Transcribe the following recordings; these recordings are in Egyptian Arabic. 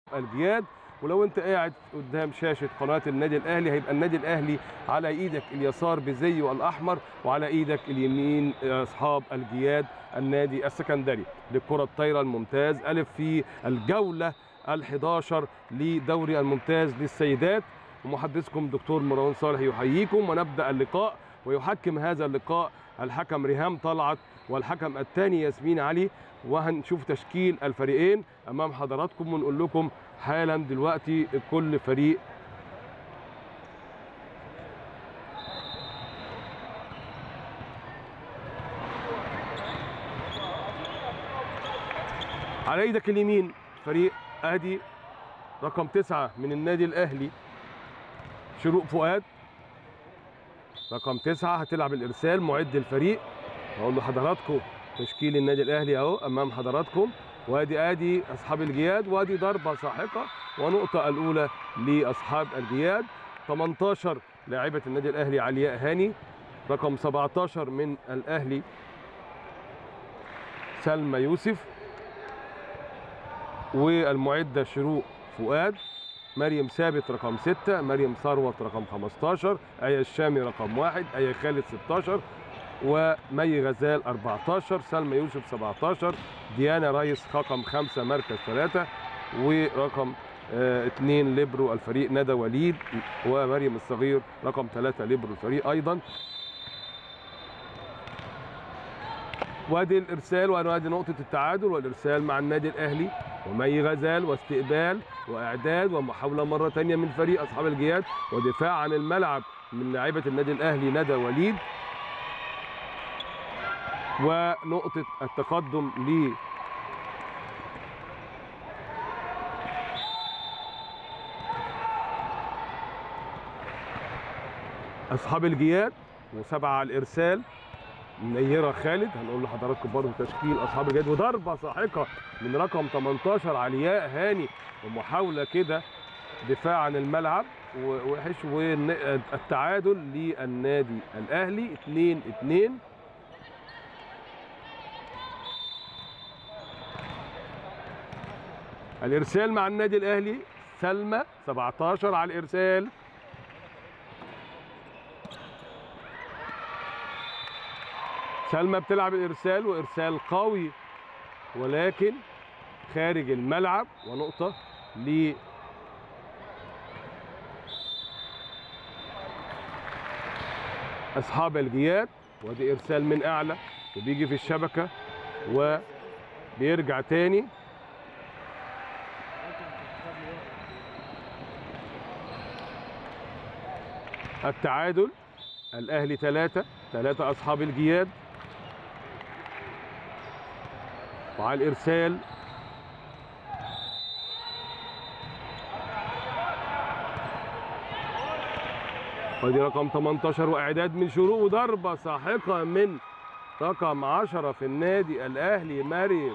الجياد ولو انت قاعد قدام شاشه قناه النادي الاهلي هيبقى النادي الاهلي على ايدك اليسار بزيه الاحمر وعلى ايدك اليمين اصحاب الجياد النادي السكندري للكره الطايره الممتاز الف في الجوله ال11 لدوري الممتاز للسيدات ومحدثكم دكتور مروان صالح يحييكم ونبدا اللقاء ويحكم هذا اللقاء الحكم ريهام طلعت والحكم الثاني ياسمين علي وهنشوف تشكيل الفريقين امام حضراتكم ونقول لكم حالا دلوقتي كل فريق على ايدك اليمين فريق ادي رقم تسعة من النادي الاهلي شروق فؤاد رقم تسعة هتلعب الارسال معد الفريق هقول لحضراتكم تشكيل النادي الاهلي اهو امام حضراتكم وادي ادي اصحاب الجياد وادي ضربه ساحقه ونقطه الاولى لاصحاب الجياد 18 لاعبه النادي الاهلي علياء هاني رقم 17 من الاهلي سلمى يوسف والمعده شروق فؤاد مريم ثابت رقم 6 مريم ثروت رقم 15 ايه الشامي رقم 1 ايه خالد 16 ومي غزال 14 سلمى يوسف 17 ديانا ريس رقم 5 مركز 3 ورقم 2 ليبرو الفريق ندى وليد ومريم الصغير رقم 3 ليبرو الفريق ايضا وادي الارسال وادي نقطه التعادل والارسال مع النادي الاهلي ومي غزال واستقبال واعداد ومحاوله مره ثانيه من فريق اصحاب الجياد ودفاع عن الملعب من لاعيبه النادي الاهلي ندى وليد ونقطة التقدم ل أصحاب الجياد وسبعة على الإرسال منيرة خالد هنقول لحضراتكم برضه تشكيل أصحاب الجياد وضربة ساحقة من رقم 18 علياء هاني ومحاولة كده دفاع عن الملعب وحش والتعادل للنادي الأهلي 2 2 الارسال مع النادي الاهلي سلمى 17 على الارسال سلمى بتلعب الارسال وارسال قوي ولكن خارج الملعب ونقطه ل اصحاب الجياد ودي ارسال من اعلى وبيجي في الشبكه وبيرجع تاني التعادل الاهلي ثلاثة ثلاثة اصحاب الجياد وعلى الارسال ودي رقم 18 واعداد من شروق وضربة ساحقة من رقم 10 في النادي الاهلي مريم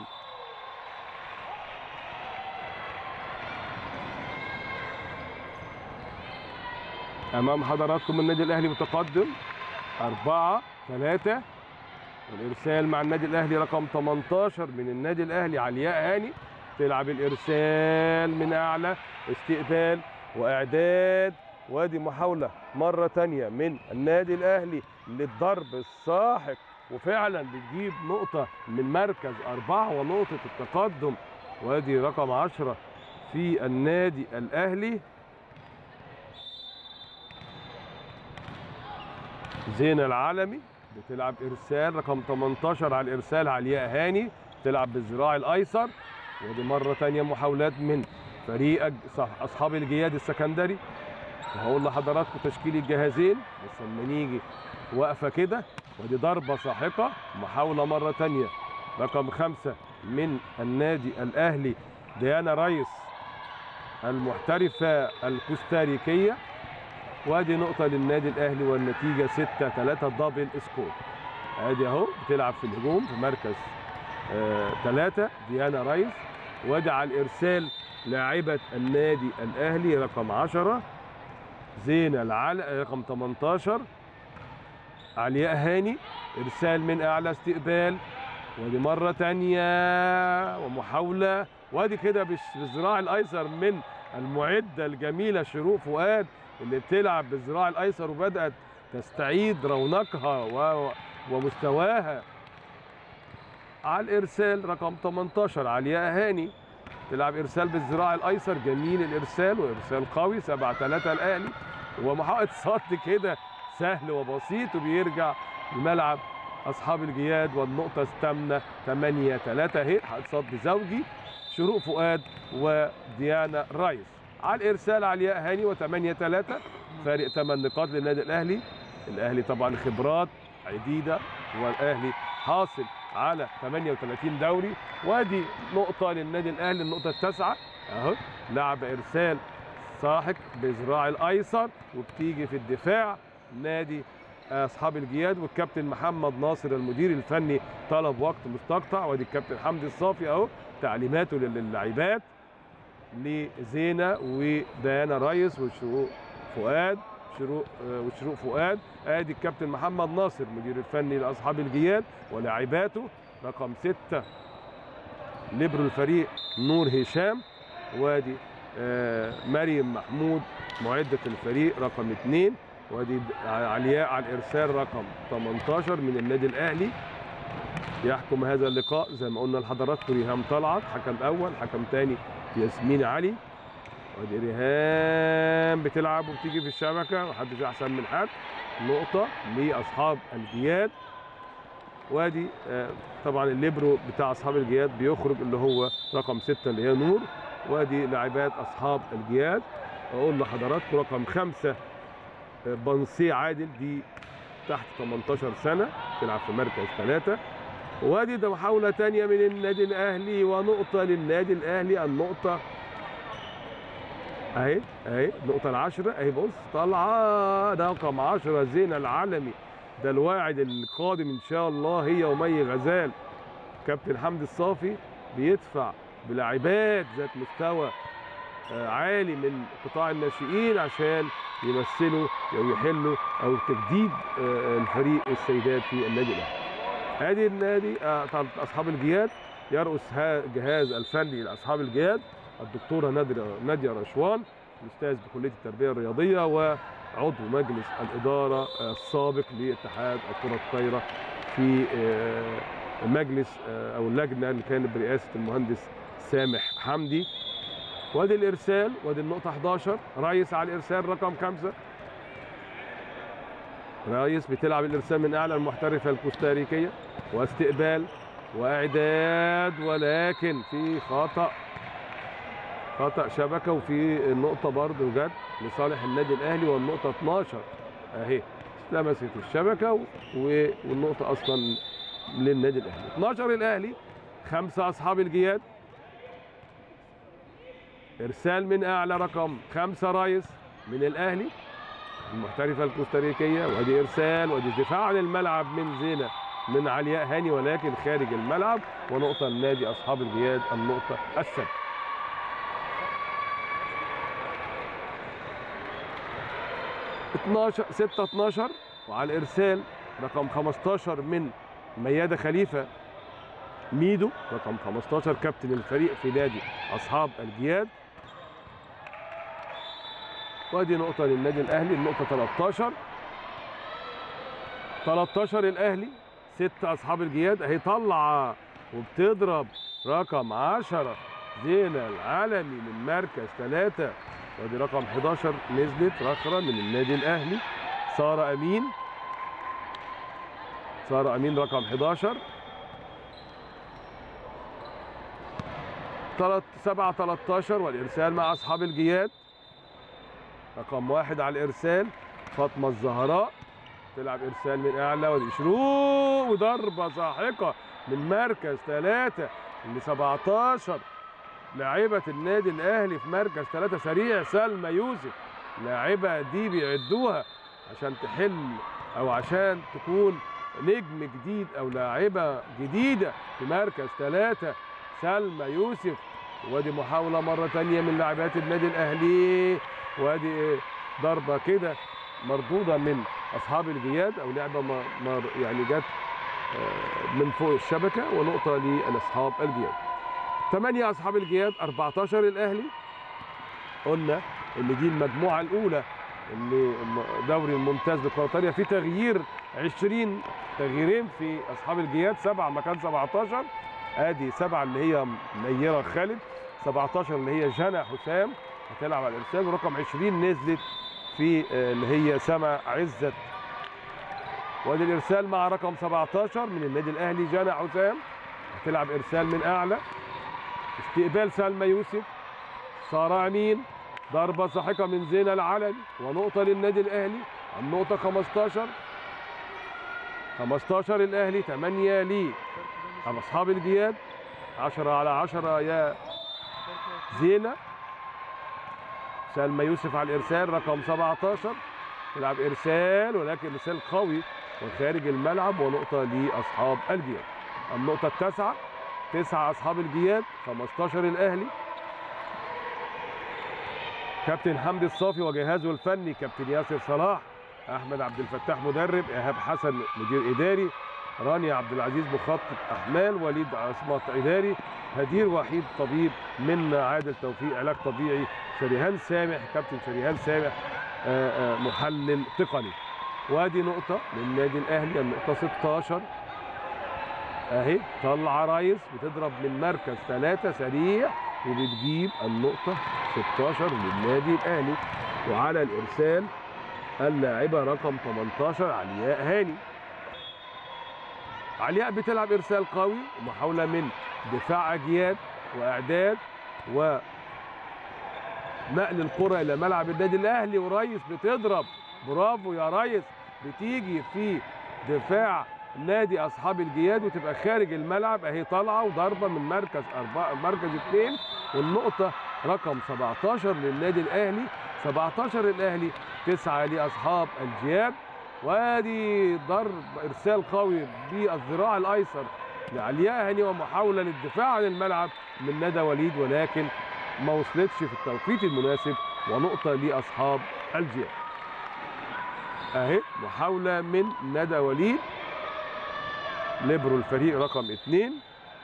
امام حضراتكم النادي الاهلي متقدم أربعة ثلاثة والإرسال مع النادي الأهلي رقم 18 من النادي الأهلي علياء هاني تلعب الإرسال من أعلى استقبال وإعداد وادي محاولة مرة تانية من النادي الأهلي للضرب الساحق وفعلا بتجيب نقطة من مركز أربعة ونقطة التقدم وادي رقم 10 في النادي الأهلي زينة العالمي بتلعب ارسال رقم 18 على الارسال علياء هاني تلعب بالذراع الايسر ودي مره ثانيه محاولات من فريق اصحاب الجياد السكندري وهقول لحضراتكم تشكيل الجهازين بس لما نيجي واقفه كده ودي ضربه ساحقه محاوله مره ثانيه رقم خمسة من النادي الاهلي ديانا ريس المحترفه الكوستاريكيه وادي نقطة للنادي الأهلي والنتيجة 6 3 دبل سكور. ادي اهو بتلعب في الهجوم في مركز 3 آه ديانا رايس وادي على الإرسال لاعبة النادي الأهلي رقم 10 زينة العل رقم 18 علياء هاني إرسال من أعلى استقبال ودي مرة تانية ومحاولة وادي كده بش- بالذراع الايسر من المعده الجميله شروق فؤاد اللي بتلعب بالذراع الايسر وبدات تستعيد رونقها و- ومستواها على الارسال رقم 18 علياء هاني تلعب ارسال بالذراع الايسر جميل الارسال وارسال قوي 7 3 الاهلي ومحقق صد كده سهل وبسيط وبيرجع الملعب اصحاب الجياد والنقطه الثامنه 8 3 اهي حق صد زوجي شروق فؤاد وديانا رايس على الارسال علياء هاني و8 3 فارق 8 نقاط للنادي الاهلي الاهلي طبعا خبرات عديده والاهلي حاصل على 38 دوري وادي نقطه للنادي الاهلي النقطه التاسعه اهو لعب ارسال ساحق بذراع الايسر وبتيجي في الدفاع نادي اصحاب الجياد والكابتن محمد ناصر المدير الفني طلب وقت مستقطع وادي الكابتن حمدي الصافي اهو تعليماته للاعبات لزينه وديانا ريس وشروق فؤاد شروق آه، وشروق فؤاد ادي الكابتن محمد ناصر مدير الفني لاصحاب الجياد ولاعباته رقم ستة ليبرو الفريق نور هشام وادي آه، مريم محمود معدة الفريق رقم اثنين وادي علياء على الارسال رقم 18 من النادي الاهلي يحكم هذا اللقاء زي ما قلنا لحضراتكم ريهام طلعت حكم اول حكم ثاني ياسمين علي وادي ريهام بتلعب وبتيجي في الشبكه محدش احسن من حد نقطه لاصحاب الجياد وادي آه، طبعا الليبرو بتاع اصحاب الجياد بيخرج اللي هو رقم ستة اللي هي نور وادي لاعبات اصحاب الجياد اقول لحضراتكم رقم خمسة آه، بنسي عادل دي تحت 18 سنة تلعب في مركز ثلاثة وادي ده محاولة تانية من النادي الأهلي ونقطة للنادي الأهلي النقطة أهي أهي النقطة العشرة أهي بص طالعة ده رقم 10 زينة العالمي ده الواعد القادم إن شاء الله هي ومي غزال كابتن حمدي الصافي بيدفع بلاعبات ذات مستوى آه، عالي من قطاع الناشئين عشان يمثلوا او يحلوا او تجديد آه، الفريق السيدات في النادي الاهلي. ادي النادي آه، طبعاً اصحاب الجياد يرأس ها- جهاز الفني لاصحاب الجياد الدكتوره ناديه ناديه رشوان الاستاذ بكليه التربيه الرياضيه وعضو مجلس الاداره آه، السابق لاتحاد الكره الطايره في آه، مجلس آه، او اللجنه اللي كانت برئاسه المهندس سامح حمدي وادي الارسال وادي النقطه 11 رايس على الارسال رقم خمسة رايس بتلعب الارسال من اعلى المحترفه الكوستاريكيه واستقبال واعداد ولكن في خطا خطا شبكه وفي النقطه برضه جت لصالح النادي الاهلي والنقطه 12 اهي لمست الشبكه و- والنقطه اصلا للنادي الاهلي 12 الاهلي خمسه اصحاب الجياد ارسال من اعلى رقم خمسة رايس من الاهلي المحترفه الكوستاريكيه وادي ارسال وادي دفاع عن الملعب من زينه من علياء هاني ولكن خارج الملعب ونقطه لنادي اصحاب الجياد النقطه السادسه اتناشر 6 12 وعلى الارسال رقم 15 من ميادة خليفه ميدو رقم 15 كابتن الفريق في نادي اصحاب الجياد وادي نقطة للنادي الأهلي النقطة 13 13 الأهلي ستة أصحاب الجياد أهي طالعة وبتضرب رقم 10 زينة العالمي من مركز ثلاثة وادي رقم 11 نزلت رخرة من النادي الأهلي سارة أمين سارة أمين رقم 11 7 13 والإرسال مع أصحاب الجياد رقم واحد على الارسال فاطمه الزهراء تلعب ارسال من اعلى ودي شروق وضربه ساحقه من مركز ثلاثه ل 17 لاعبه النادي الاهلي في مركز ثلاثه سريع سلمى يوسف لاعبه دي بيعدوها عشان تحل او عشان تكون نجم جديد او لاعبه جديده في مركز ثلاثه سلمى يوسف وادي محاوله مره ثانيه من لاعبات النادي الاهلي وادي ضربه كده مردوده من اصحاب الجياد او لعبه ما ما يعني جت آه، من فوق الشبكه ونقطه لاصحاب الجياد 8 اصحاب الجياد 14 الاهلي قلنا ان دي المجموعه الاولى اللي دوري الممتاز لكرواتيا في تغيير 20 تغييرين في اصحاب الجياد سبعه مكان 17 ادي سبعه اللي هي نيره خالد 17 اللي هي جنى حسام هتلعب على الارسال ورقم 20 نزلت في آه، اللي هي سما عزت وادي الارسال مع رقم 17 من النادي الاهلي جنى حسام هتلعب ارسال من اعلى استقبال سلمى يوسف ساره امين ضربه ساحقه من زينه العلمي ونقطه للنادي الاهلي النقطه 15 15 الاهلي 8 ليه اصحاب الجياد 10 على 10 يا زينه سلمى يوسف على الارسال رقم 17 تلعب ارسال ولكن ارسال قوي وخارج الملعب ونقطه لاصحاب الجياد النقطه التاسعه تسعه اصحاب الجياد 15 الاهلي كابتن حمدي الصافي وجهازه الفني كابتن ياسر صلاح احمد عبد الفتاح مدرب ايهاب حسن مدير اداري رانيا عبد العزيز مخطط احمال وليد عصمت اداري هدير وحيد طبيب منا عادل توفيق علاج طبيعي شريهان سامح كابتن شريهان سامح آه، آه، محلل تقني وادي نقطة للنادي الأهلي النقطة 16 أهي طلع رايس بتضرب من مركز ثلاثة سريع وبتجيب النقطة 16 للنادي الأهلي وعلى الإرسال اللاعبة رقم 18 علياء هاني علياء بتلعب إرسال قوي ومحاولة من دفاع أجياد وإعداد و نقل الكرة إلى ملعب النادي الأهلي وريس بتضرب برافو يا ريس بتيجي في دفاع نادي أصحاب الجياد وتبقى خارج الملعب أهي طالعة وضربة من مركز أربعة مركز اثنين والنقطة رقم 17 للنادي الأهلي 17 الأهلي 9 لأصحاب الجياد وادي ضرب إرسال قوي بالذراع الأيسر لعلياء هاني ومحاولة للدفاع عن الملعب من ندى وليد ولكن ما وصلتش في التوقيت المناسب ونقطة لأصحاب الجياد أهي محاولة من ندى وليد ليبرو الفريق رقم اثنين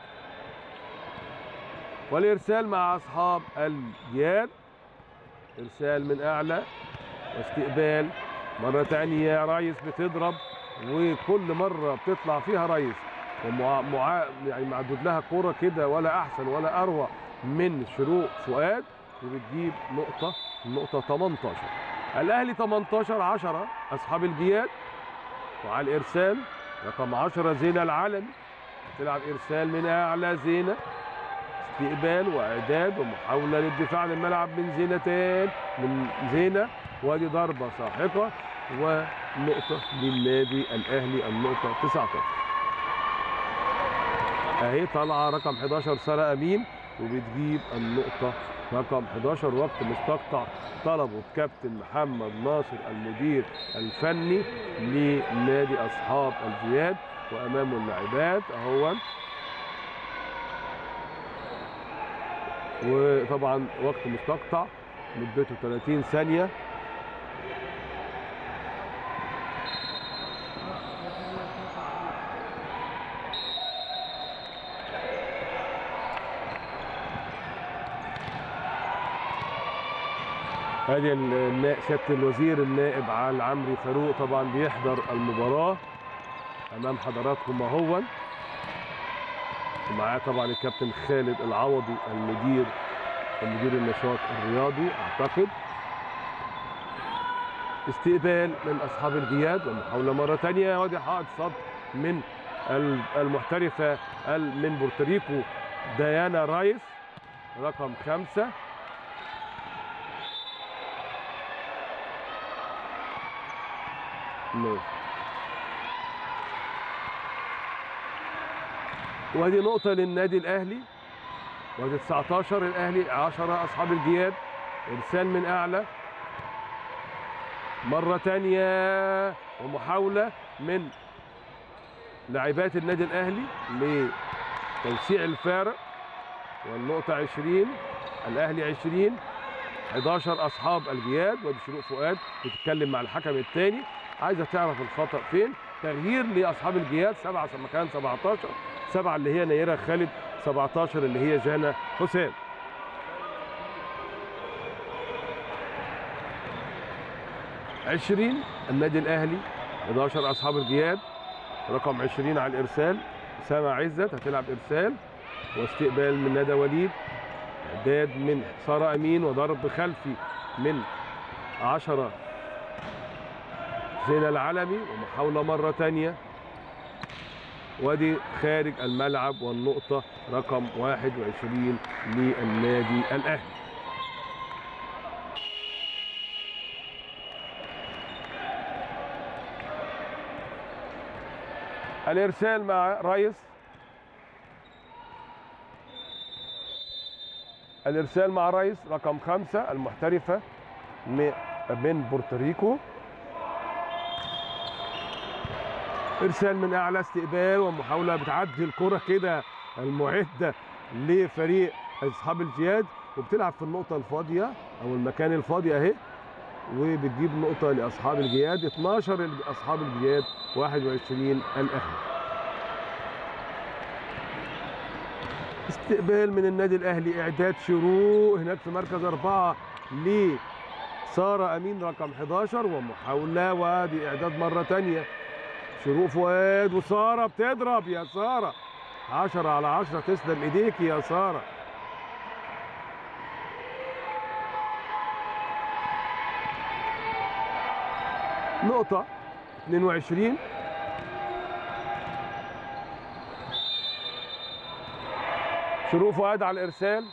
والإرسال مع أصحاب الجياد إرسال من أعلى واستقبال مرة تانية رايس بتضرب وكل مرة بتطلع فيها رايس ومع مع يعني معدود لها كورة كده ولا أحسن ولا أروع من شروق فؤاد وبتجيب نقطة النقطة 18 الأهلي 18 10 أصحاب الجياد وعلى الإرسال رقم 10 زينة العلمي تلعب إرسال من أعلى زينة استقبال وإعداد ومحاولة للدفاع عن الملعب من زينتين من زينة وادي ضربة ساحقة ونقطة للنادي الأهلي النقطة 19 أهي طالعة رقم 11 سارة أمين وبتجيب النقطة رقم 11 وقت مستقطع طلبه الكابتن محمد ناصر المدير الفني لنادي أصحاب الجياد وأمامه اللاعبات أهو وطبعا وقت مستقطع مدته 30 ثانية ادي النا- سياده الوزير النائب علي عمرو فاروق طبعا بيحضر المباراه امام حضراتكم اهو ومعاه طبعا الكابتن خالد العوضي المدير مدير النشاط الرياضي اعتقد استقبال من اصحاب الجياد ومحاوله مره ثانيه وادي حائط صد من ال- المحترفه ال- من بورتوريكو ديانا رايس رقم خمسه ماشي وادي نقطة للنادي الأهلي وادي 19 الأهلي 10 أصحاب الجياد إرسال من أعلى مرة تانية ومحاولة من لاعبات النادي الأهلي لتوسيع الفارق والنقطة 20 الأهلي 20 11 أصحاب الجياد وادي شروق فؤاد بتتكلم مع الحكم الثاني عايزه تعرف الخطا فين تغيير لاصحاب الجياد سبعه مكان 17 سبعه اللي هي نيره خالد 17 اللي هي جانا حسام عشرين النادي الأهلي 11 أصحاب الجياد رقم 20 على الإرسال سامع عزت هتلعب إرسال واستقبال من ندى وليد إعداد من سارة أمين وضرب خلفي من 10 زين العلمي ومحاولة مرة تانية وادي خارج الملعب والنقطة رقم 21 للنادي الأهلي الإرسال مع ريس الإرسال مع ريس رقم خمسة المحترفة م- من بورتوريكو ارسال من اعلى استقبال ومحاوله بتعدي الكره كده المعده لفريق اصحاب الجياد وبتلعب في النقطه الفاضيه او المكان الفاضي اهي وبتجيب نقطه لاصحاب الجياد 12 لاصحاب الجياد 21 الاهلي استقبال من النادي الاهلي اعداد شروق هناك في مركز اربعه لساره امين رقم 11 ومحاوله وادي اعداد مره ثانيه شروق فؤاد وساره بتضرب يا ساره 10 على 10 تسلم ايديك يا ساره نقطة 22 شروق فؤاد على الإرسال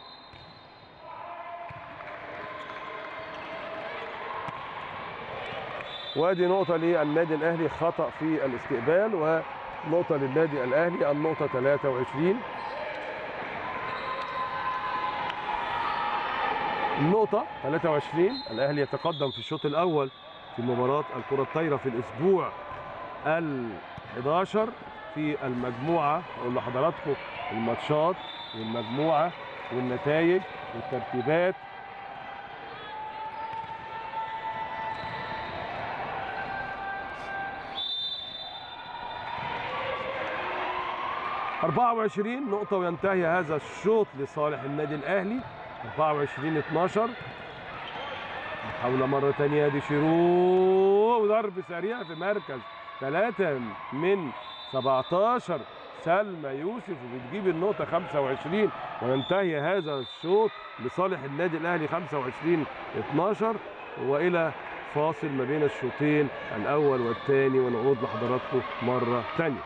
وادي نقطة للنادي الأهلي خطأ في الاستقبال ونقطة للنادي الأهلي النقطة 23 النقطة 23 الأهلي يتقدم في الشوط الأول في مباراة الكرة الطايرة في الأسبوع ال 11 في المجموعة أقول لحضراتكم الماتشات والمجموعة والنتائج والترتيبات أربعة وعشرين نقطة وينتهي هذا الشوط لصالح النادي الأهلي 24 12 محاولة مرة تانية دي شروق وضرب سريع في مركز ثلاثة من 17 سلمى يوسف وبتجيب النقطة 25 وينتهي هذا الشوط لصالح النادي الأهلي 25 12 وإلى فاصل ما بين الشوطين الأول والثاني ونعود لحضراتكم مرة تانية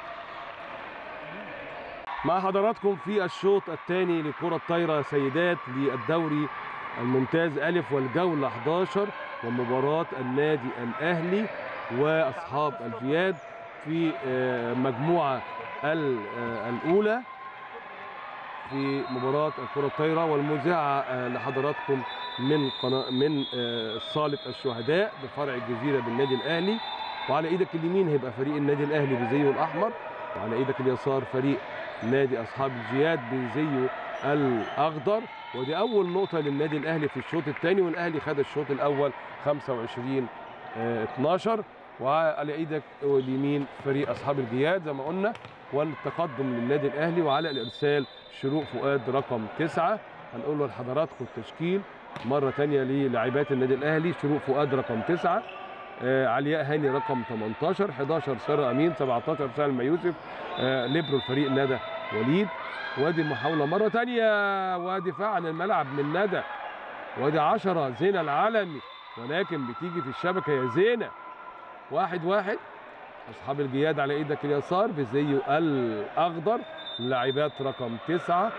مع حضراتكم في الشوط الثاني لكرة الطايرة سيدات للدوري الممتاز ألف والجولة 11 ومباراة النادي الأهلي وأصحاب الجياد في آه، مجموعة ال- آه، الأولى في مباراة الكرة الطايرة والمذيعة آه، لحضراتكم من قناة من آه، صالة الشهداء بفرع الجزيرة بالنادي الأهلي وعلى إيدك اليمين هيبقى فريق النادي الأهلي بزيه الأحمر وعلى إيدك اليسار فريق نادي أصحاب الجياد بزيه الأخضر ودي أول نقطة للنادي الأهلي في الشوط الثاني والأهلي خد الشوط الأول 25 آه، 12 وعلى ايدك اليمين فريق اصحاب الجياد زي ما قلنا والتقدم للنادي الاهلي وعلى الارسال شروق فؤاد رقم تسعة هنقول له لحضراتكم التشكيل مره ثانيه للاعبات النادي الاهلي شروق فؤاد رقم تسعة آه علياء هاني رقم 18 11 ساره امين 17 سلمى يوسف آه ليبرو الفريق ندى وليد وادي محاوله مره ثانيه ودفاع عن الملعب من ندى وادي 10 زينه العالمي ولكن بتيجي في الشبكه يا زينه واحد واحد اصحاب الجياد على ايدك اليسار بزيه الاخضر اللاعبات رقم تسعة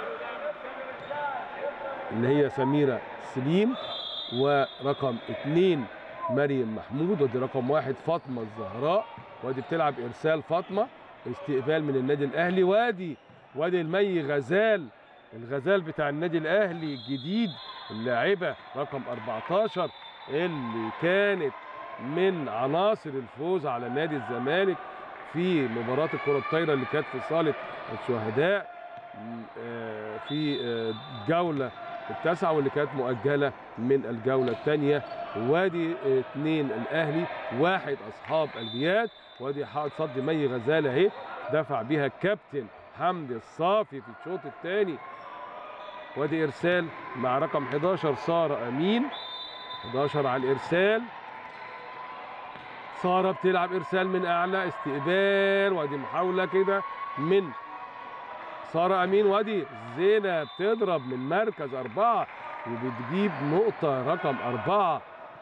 اللي هي سميرة سليم ورقم اتنين مريم محمود ودي رقم واحد فاطمة الزهراء ودي بتلعب ارسال فاطمة استقبال من النادي الاهلي وادي وادي المي غزال الغزال بتاع النادي الاهلي الجديد اللاعبة رقم 14 اللي كانت من عناصر الفوز على نادي الزمالك في مباراة الكرة الطايرة اللي كانت في صالة الشهداء آه، في آه، الجولة التاسعة واللي كانت مؤجلة من الجولة الثانية وادي آه، اثنين الأهلي واحد أصحاب البيات وادي حائط صد مي غزالة اهي دفع بها الكابتن حمدي الصافي في الشوط الثاني وادي ارسال مع رقم 11 ساره امين 11 على الارسال ساره بتلعب ارسال من اعلى استقبال وادي محاوله كده من ساره امين وادي زينه بتضرب من مركز اربعه وبتجيب نقطه رقم اربعه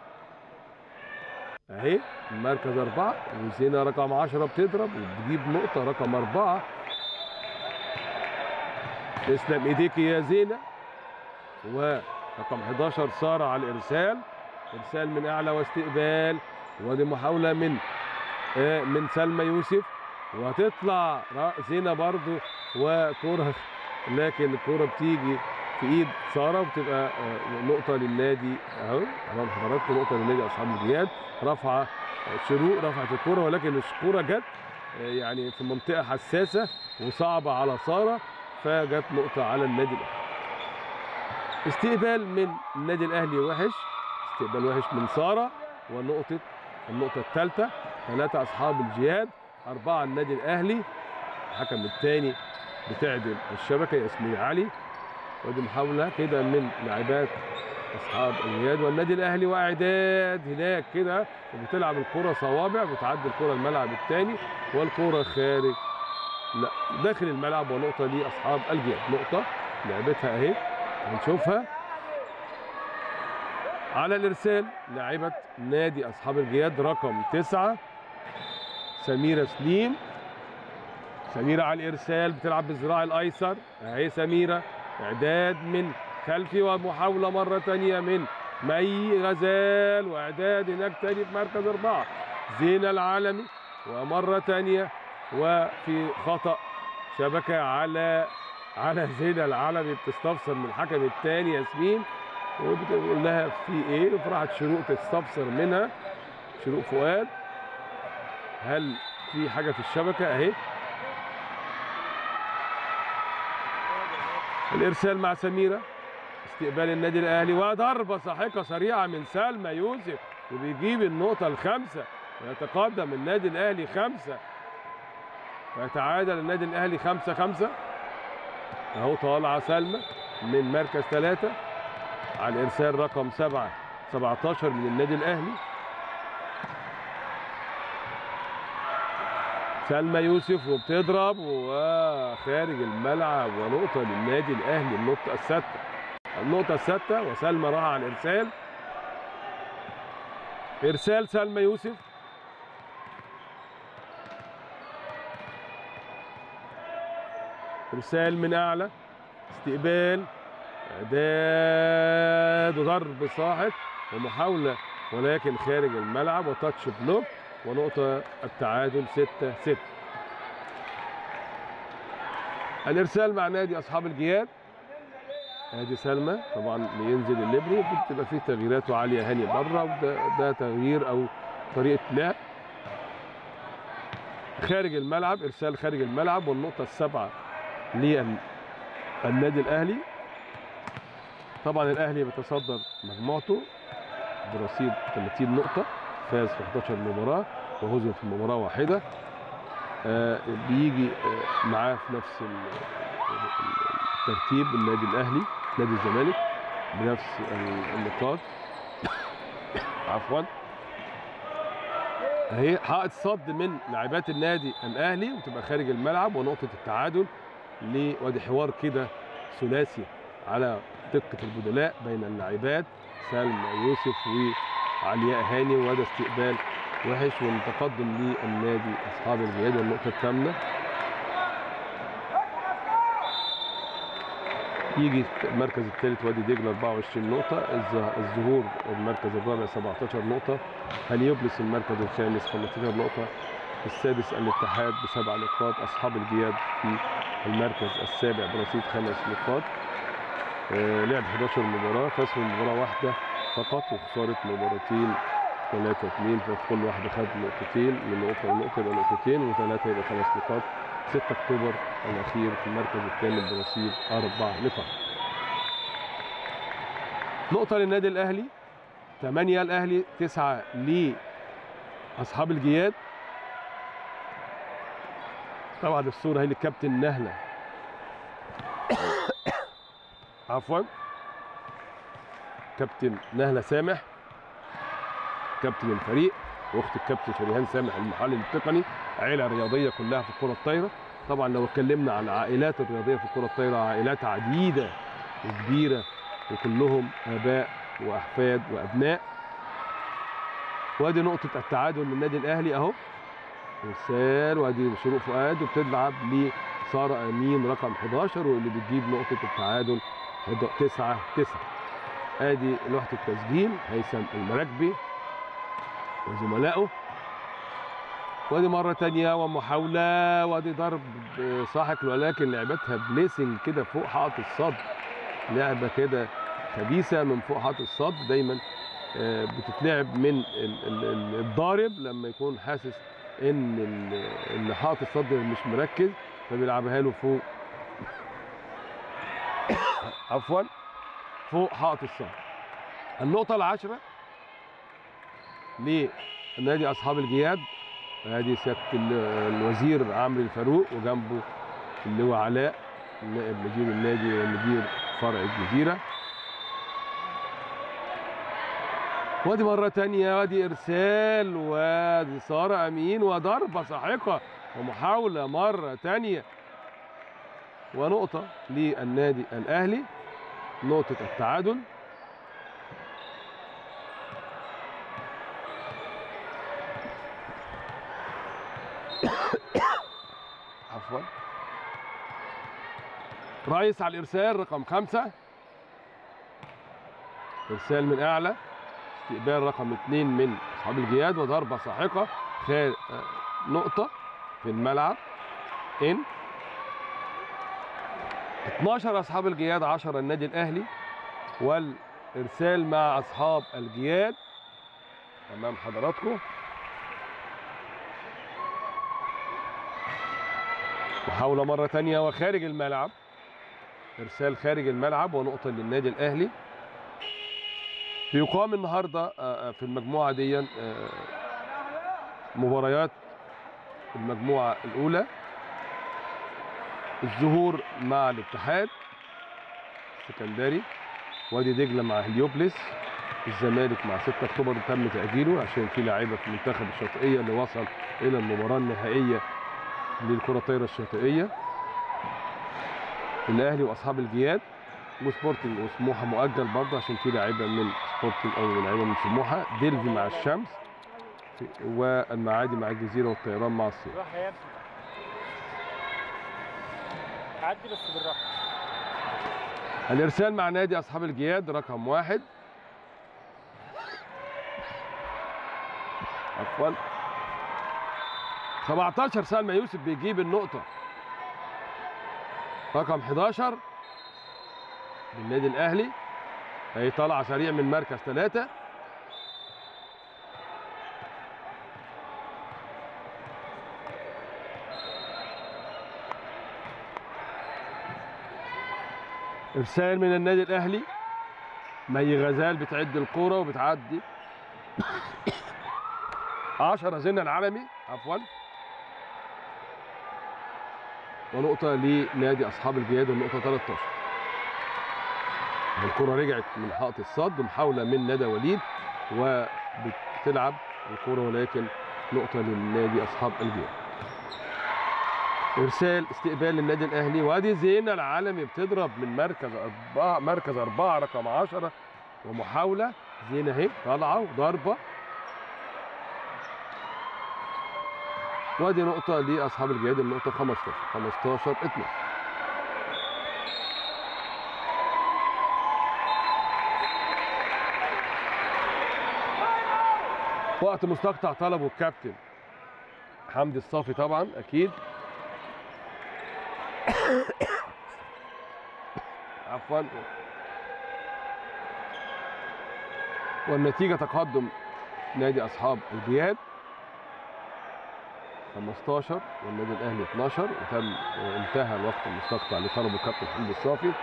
اهي مركز اربعه وزينه رقم 10 بتضرب وبتجيب نقطه رقم اربعه تسلم ايديك يا زينه ورقم 11 ساره على الارسال ارسال من اعلى واستقبال ودي محاوله من آه، من سلمى يوسف وهتطلع را- زينه برضو وكره لكن الكره بتيجي في ايد ساره وبتبقى آه، نقطه للنادي اهو امام حضراتكم نقطه للنادي اصحاب الجياد رفعه شروق رفعت الكره ولكن الكره جت آه، يعني في منطقه حساسه وصعبه على ساره فجت نقطه على النادي الاهلي استقبال من النادي الاهلي وحش استقبال وحش من ساره ونقطه النقطه الثالثه ثلاثه اصحاب الجهاد اربعه النادي الاهلي الحكم الثاني بتعدل الشبكه ياسمين علي ودي محاوله كده من لاعبات اصحاب الجهاد والنادي الاهلي واعداد هناك كده وبتلعب الكره صوابع بتعدي الكره الملعب الثاني والكره خارج لا داخل الملعب ونقطه لاصحاب الجهاد نقطه لعبتها اهي هنشوفها على الارسال لاعبه نادي اصحاب الجياد رقم تسعة سميره سليم سميره على الارسال بتلعب بالذراع الايسر اهي سميره اعداد من خلفي ومحاوله مره تانية من مي غزال واعداد هناك تاني في مركز اربعه زينه العالمي ومره تانية وفي خطا شبكه على على زينه العالمي بتستفسر من الحكم الثاني ياسمين وبتقول لها في ايه فراحت شروق تستفسر منها شروق فؤاد هل في حاجه في الشبكه اهي الارسال مع سميره استقبال النادي الاهلي وضربه ساحقه سريعه من سلمى يوسف وبيجيب النقطه الخامسه ويتقدم النادي الاهلي خمسه ويتعادل النادي الاهلي خمسه خمسه اهو طالعه سلمى من مركز ثلاثه على الارسال رقم سبعه 17 من النادي الاهلي سلمى يوسف وبتضرب وخارج الملعب ونقطة للنادي الأهلي النقطة السادسة النقطة السادسة وسلمى راح على الإرسال إرسال سلمى يوسف إرسال من أعلى استقبال إعداد وضرب صاحب ومحاولة ولكن خارج الملعب وتاتش بلوك ونقطة التعادل 6 6 الإرسال مع نادي أصحاب الجياد ادي سلمى طبعا بينزل الليبرو بتبقى فيه تغييرات وعاليه هاني بره وده ده تغيير او طريقه لعب خارج الملعب ارسال خارج الملعب والنقطه السابعه للنادي الاهلي طبعا الاهلي بيتصدر مجموعته برصيد 30 نقطه فاز في 11 مباراه وهزم في مباراه واحده آه بيجي آه معاه في نفس ال- الترتيب النادي الاهلي نادي الزمالك بنفس ال- النقاط عفوا اهي حائط صد من لاعبات النادي الاهلي وتبقى خارج الملعب ونقطه التعادل لوادي حوار كده ثلاثي على دقه البدلاء بين اللاعبات سلمى يوسف وعلياء هاني وده استقبال وحش والتقدم للنادي اصحاب الجياد والنقطه الثامنه يجي في المركز الثالث وادي دجله 24 نقطة، الز- الظهور المركز الرابع 17 نقطة، هليوبلس المركز الخامس 15 نقطة، السادس الاتحاد بسبع نقاط، أصحاب الجياد في المركز السابع برصيد خمس نقاط. آه، لعب 11 مباراة، فاز في مباراة واحدة فقط وخسارة مباراتين 3 2 ففي كل واحدة خد نقطتين من نقطة ونقطة يبقى نقطتين وثلاثة يبقى خمس نقاط. 6 اكتوبر الاخير في المركز الثامن برصيد اربع نقاط. نقطة للنادي الاهلي 8 الاهلي 9 لاصحاب الجياد طبعا الصوره هي للكابتن نهله عفوا كابتن نهله سامح كابتن الفريق واخت الكابتن شريهان سامح المحلل التقني عيله رياضيه كلها في الكره الطايره طبعا لو اتكلمنا عن العائلات الرياضيه في الكره الطايره عائلات عديده وكبيره وكلهم اباء واحفاد وابناء وادي نقطه التعادل للنادي الاهلي اهو ارسال وادي شروق فؤاد وبتلعب لساره امين رقم 11 واللي بتجيب نقطه التعادل 9 9 ادي لوحه التسجيل هيثم المراكبي وزملائه وادي مرة تانية ومحاولة وادي ضرب ساحق ولكن لعبتها بليسنج كده فوق حائط الصد لعبة كده خبيثة من فوق حائط الصد دايما آه، بتتلعب من ال- ال- ال- الضارب لما يكون حاسس ان ال- اللي حائط الصد مش مركز فبيلعبها له فوق عفوا فوق حائط الصد النقطة العاشرة لنادي أصحاب الجياد ادي سياده ال- الوزير عمرو الفاروق وجنبه اللواء علاء نائب مدير النادي ومدير فرع الجزيره وادي مرة تانية وادي إرسال وادي سارة أمين وضربة ساحقة ومحاولة مرة تانية ونقطة للنادي الأهلي نقطة التعادل عفوا رايس على الارسال رقم خمسة ارسال من اعلى استقبال رقم اثنين من اصحاب الجياد وضربه ساحقه خارج نقطه في الملعب ان 12 اصحاب الجياد 10 النادي الاهلي والارسال مع اصحاب الجياد امام حضراتكم محاولة مرة تانية وخارج الملعب إرسال خارج الملعب ونقطة للنادي الأهلي بيقام النهاردة آه، آه، في المجموعة دي آه، مباريات المجموعة الأولى الظهور مع الاتحاد السكندري وادي دجلة مع هليوبلس الزمالك مع 6 اكتوبر تم تأجيله عشان في لاعيبة في منتخب الشاطئية اللي وصل إلى المباراة النهائية للكرة الطايرة الشاطئية الأهلي وأصحاب الجياد وسبورتنج وسموحة مؤجل برضه عشان في لاعيبة من سبورتنج أو لاعيبة من سموحة ديلفي مع الشمس والمعادي مع الجزيرة والطيران مع الصين بالراحه يا ابني عدي بس بالراحه الإرسال مع نادي أصحاب الجياد رقم واحد عفوا 17 سلمى يوسف بيجيب النقطة رقم 11 للنادي الأهلي هي طالعة سريع من مركز ثلاثة إرسال من النادي الأهلي مي غزال بتعد الكورة وبتعدي 10 زنا العالمي عفوا ونقطة لنادي أصحاب الجياد والنقطة 13 الكرة رجعت من حائط الصد ومحاولة من ندى وليد وبتلعب الكرة ولكن نقطة للنادي أصحاب الجياد إرسال استقبال للنادي الأهلي وادي زينة العالمي بتضرب من مركز أربعة مركز أربعة رقم 10 ومحاولة زينة أهي طالعة وضربة وادي نقطة لأصحاب الجهاد النقطة 15 15 12 وقت مستقطع طلبه الكابتن حمدي الصافي طبعا أكيد عفوا والنتيجة تقدم نادي أصحاب الجياد 15 والنادي الاهلي 12 وتم انتهى الوقت المستقطع لطلب الكابتن حمدي الصافي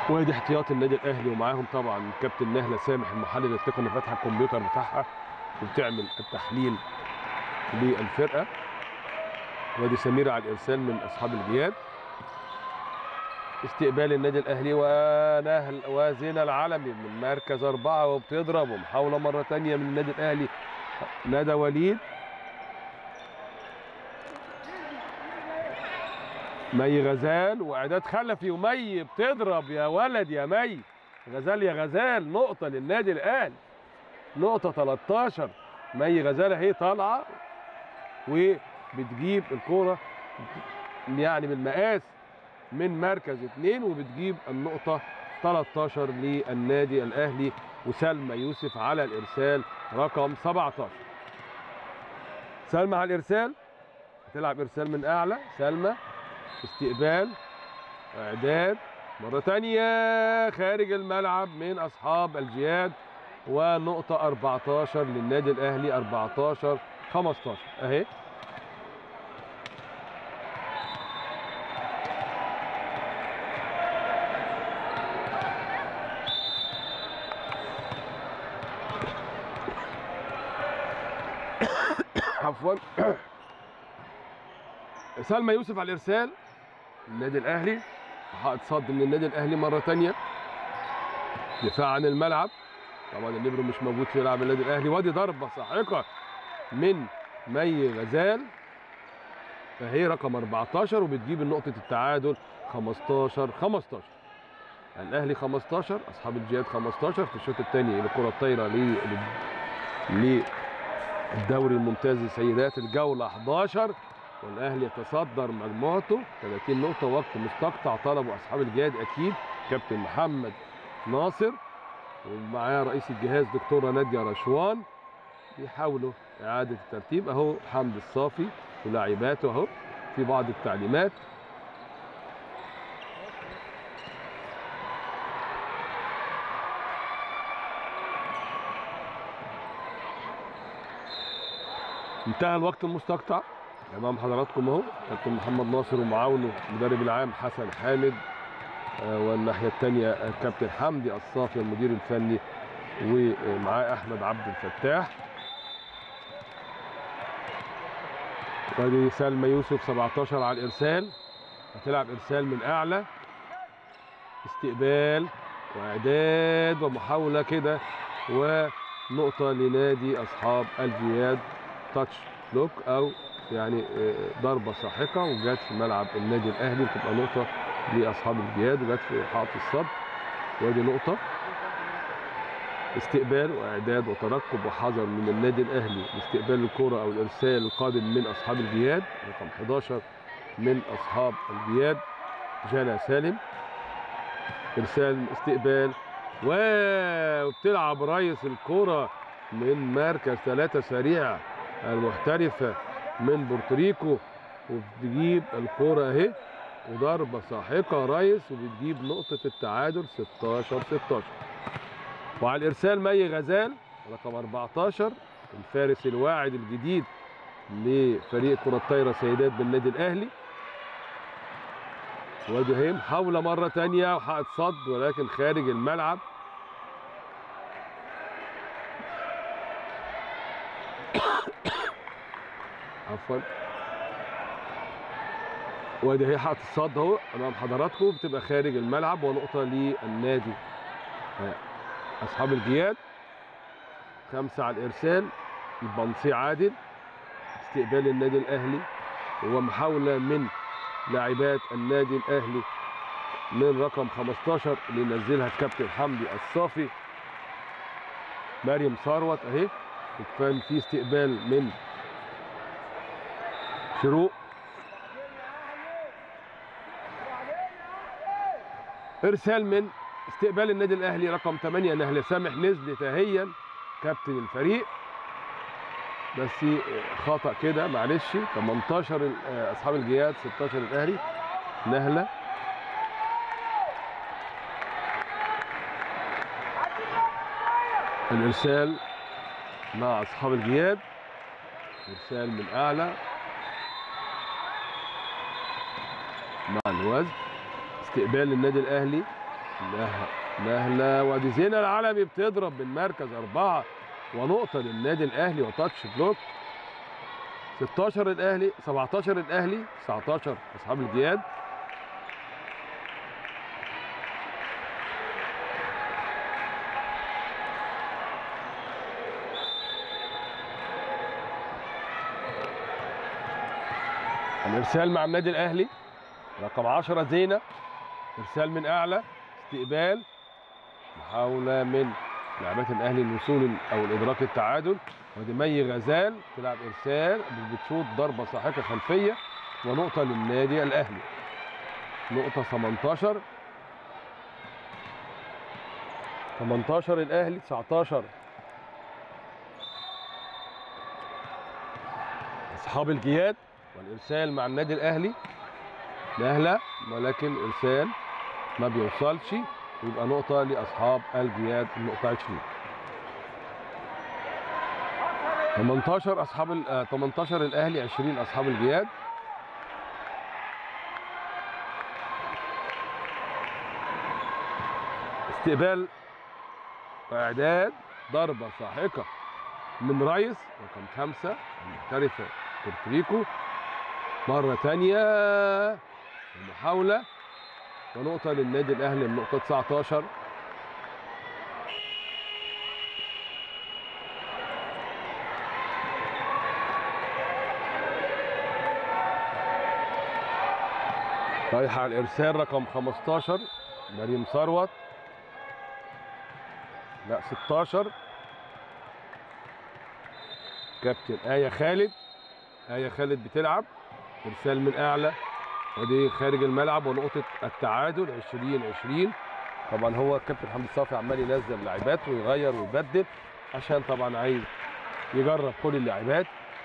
وادي احتياط النادي الاهلي ومعاهم طبعا كابتن نهله سامح المحلل التقني فاتحه الكمبيوتر بتاعها وبتعمل التحليل للفرقه وادي سميره على الارسال من اصحاب الجياد استقبال النادي الاهلي ونهل وزين العلمي من مركز اربعه وبتضرب ومحاوله مره ثانيه من النادي الاهلي ندى وليد مي غزال واعداد خلفي ومي بتضرب يا ولد يا مي غزال يا غزال نقطه للنادي الاهلي نقطه 13 مي غزال اهي طالعه وبتجيب الكوره يعني بالمقاس من مركز اثنين وبتجيب النقطه 13 للنادي الاهلي وسلمى يوسف على الارسال رقم 17 سلمى على الارسال هتلعب ارسال من اعلى سلمى استقبال اعداد مره ثانيه خارج الملعب من اصحاب الجياد ونقطه 14 للنادي الاهلي 14 15 اهي عفوا سلمى يوسف على الارسال النادي الاهلي حائط صد من النادي الاهلي مره ثانيه دفاع عن الملعب طبعا الليبرو مش موجود في ملعب النادي الاهلي وادي ضربه ساحقه من مي غزال فهي رقم 14 وبتجيب نقطه التعادل 15 15 الاهلي 15 اصحاب الجهاد 15 في الشوط الثاني الكره الطايره ل للدوري الممتاز سيدات الجوله 11 والاهلي يتصدر مجموعته 30 نقطه وقت مستقطع طلبه اصحاب الجهاد اكيد كابتن محمد ناصر ومعاه رئيس الجهاز دكتوره ناديه رشوان بيحاولوا اعاده الترتيب اهو حمد الصافي ولاعباته اهو في بعض التعليمات انتهى الوقت المستقطع امام حضراتكم اهو كابتن محمد ناصر ومعاونه المدرب العام حسن حامد آه، والناحيه الثانيه الكابتن حمدي الصافي المدير الفني ومعاه احمد عبد الفتاح وادي سلمى يوسف 17 على الارسال هتلعب ارسال من اعلى استقبال واعداد ومحاوله كده ونقطه لنادي اصحاب الجياد تاتش لوك او يعني آه، ضربه ساحقه وجت في ملعب النادي الاهلي وتبقى نقطه لاصحاب الجهاد وجت في حائط الصد وادي نقطه استقبال واعداد وترقب وحذر من النادي الاهلي لاستقبال الكره او الارسال القادم من اصحاب الجهاد رقم 11 من اصحاب الجهاد جانا سالم ارسال استقبال وبتلعب ريس الكره من مركز ثلاثة سريع المحترفة من بورتوريكو وبتجيب الكرة اهي وضربة ساحقة ريس وبتجيب نقطة التعادل 16 16 وعلى الإرسال مي غزال رقم 14 الفارس الواعد الجديد لفريق كرة الطايرة سيدات بالنادي الأهلي وادي اهي محاولة مرة تانية وحقت صد ولكن خارج الملعب عفوا وادي هي حاطط الصد اهو امام حضراتكم بتبقى خارج الملعب ونقطه للنادي آه، اصحاب الجياد خمسه على الارسال البنصي عادل استقبال النادي الاهلي ومحاوله من لاعبات النادي الاهلي من رقم 15 اللي نزلها الكابتن حمدي الصافي مريم ثروت اهي وكان في استقبال من شروق ارسال من استقبال النادي الاهلي رقم 8 نهله سامح نزلت اهيا كابتن الفريق بس خطا كده معلش 18 آه، اصحاب الجياد 16 الاهلي نهله الارسال مع اصحاب الجياد ارسال من اعلى مع الوزن استقبال النادي الاهلي نهله نهله وادي زينة العلمي بتضرب من مركز أربعة ونقطة للنادي الأهلي وتاتش بلوك 16 الأهلي 17 الأهلي 19 أصحاب الجياد الإرسال مع النادي الأهلي رقم 10 زينة إرسال من أعلى استقبال محاولة من لاعبات الأهلي الوصول أو الإدراك التعادل ودي مي غزال تلعب إرسال بتشوط ضربة ساحقة خلفية ونقطة للنادي الأهلي نقطة 18 18 الأهلي 19 أصحاب الجياد والإرسال مع النادي الأهلي نهلة ولكن إرسال ما بيوصلش يبقى نقطة لأصحاب الجياد النقطة 20 18 أصحاب ال- آه، 18 الأهلي 20 أصحاب الجياد استقبال وإعداد ضربة ساحقة من ريس رقم خمسة المحترفة بورتريكو مرة تانية محاولة ونقطة للنادي الأهلي النقطة 19 رايحة على الإرسال رقم 15 مريم ثروت لا 16 كابتن آية خالد آية خالد بتلعب إرسال من أعلى ودي خارج الملعب ونقطة التعادل 20 20 طبعا هو الكابتن حمدي صافي عمال ينزل لاعبات ويغير ويبدل عشان طبعا عايز يجرب كل اللاعبات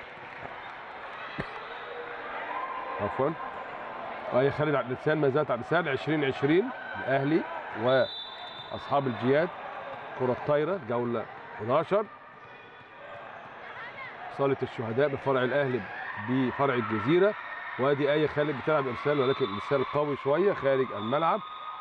عفوا وهي خالد عبد اللسان ما زالت عبد اللسان 20 20 الاهلي واصحاب الجياد كرة طايرة جولة 11 صالة الشهداء بفرع الاهلي بفرع الجزيرة وادي ايه خالد بتلعب ارسال ولكن ارسال قوي شوية خارج الملعب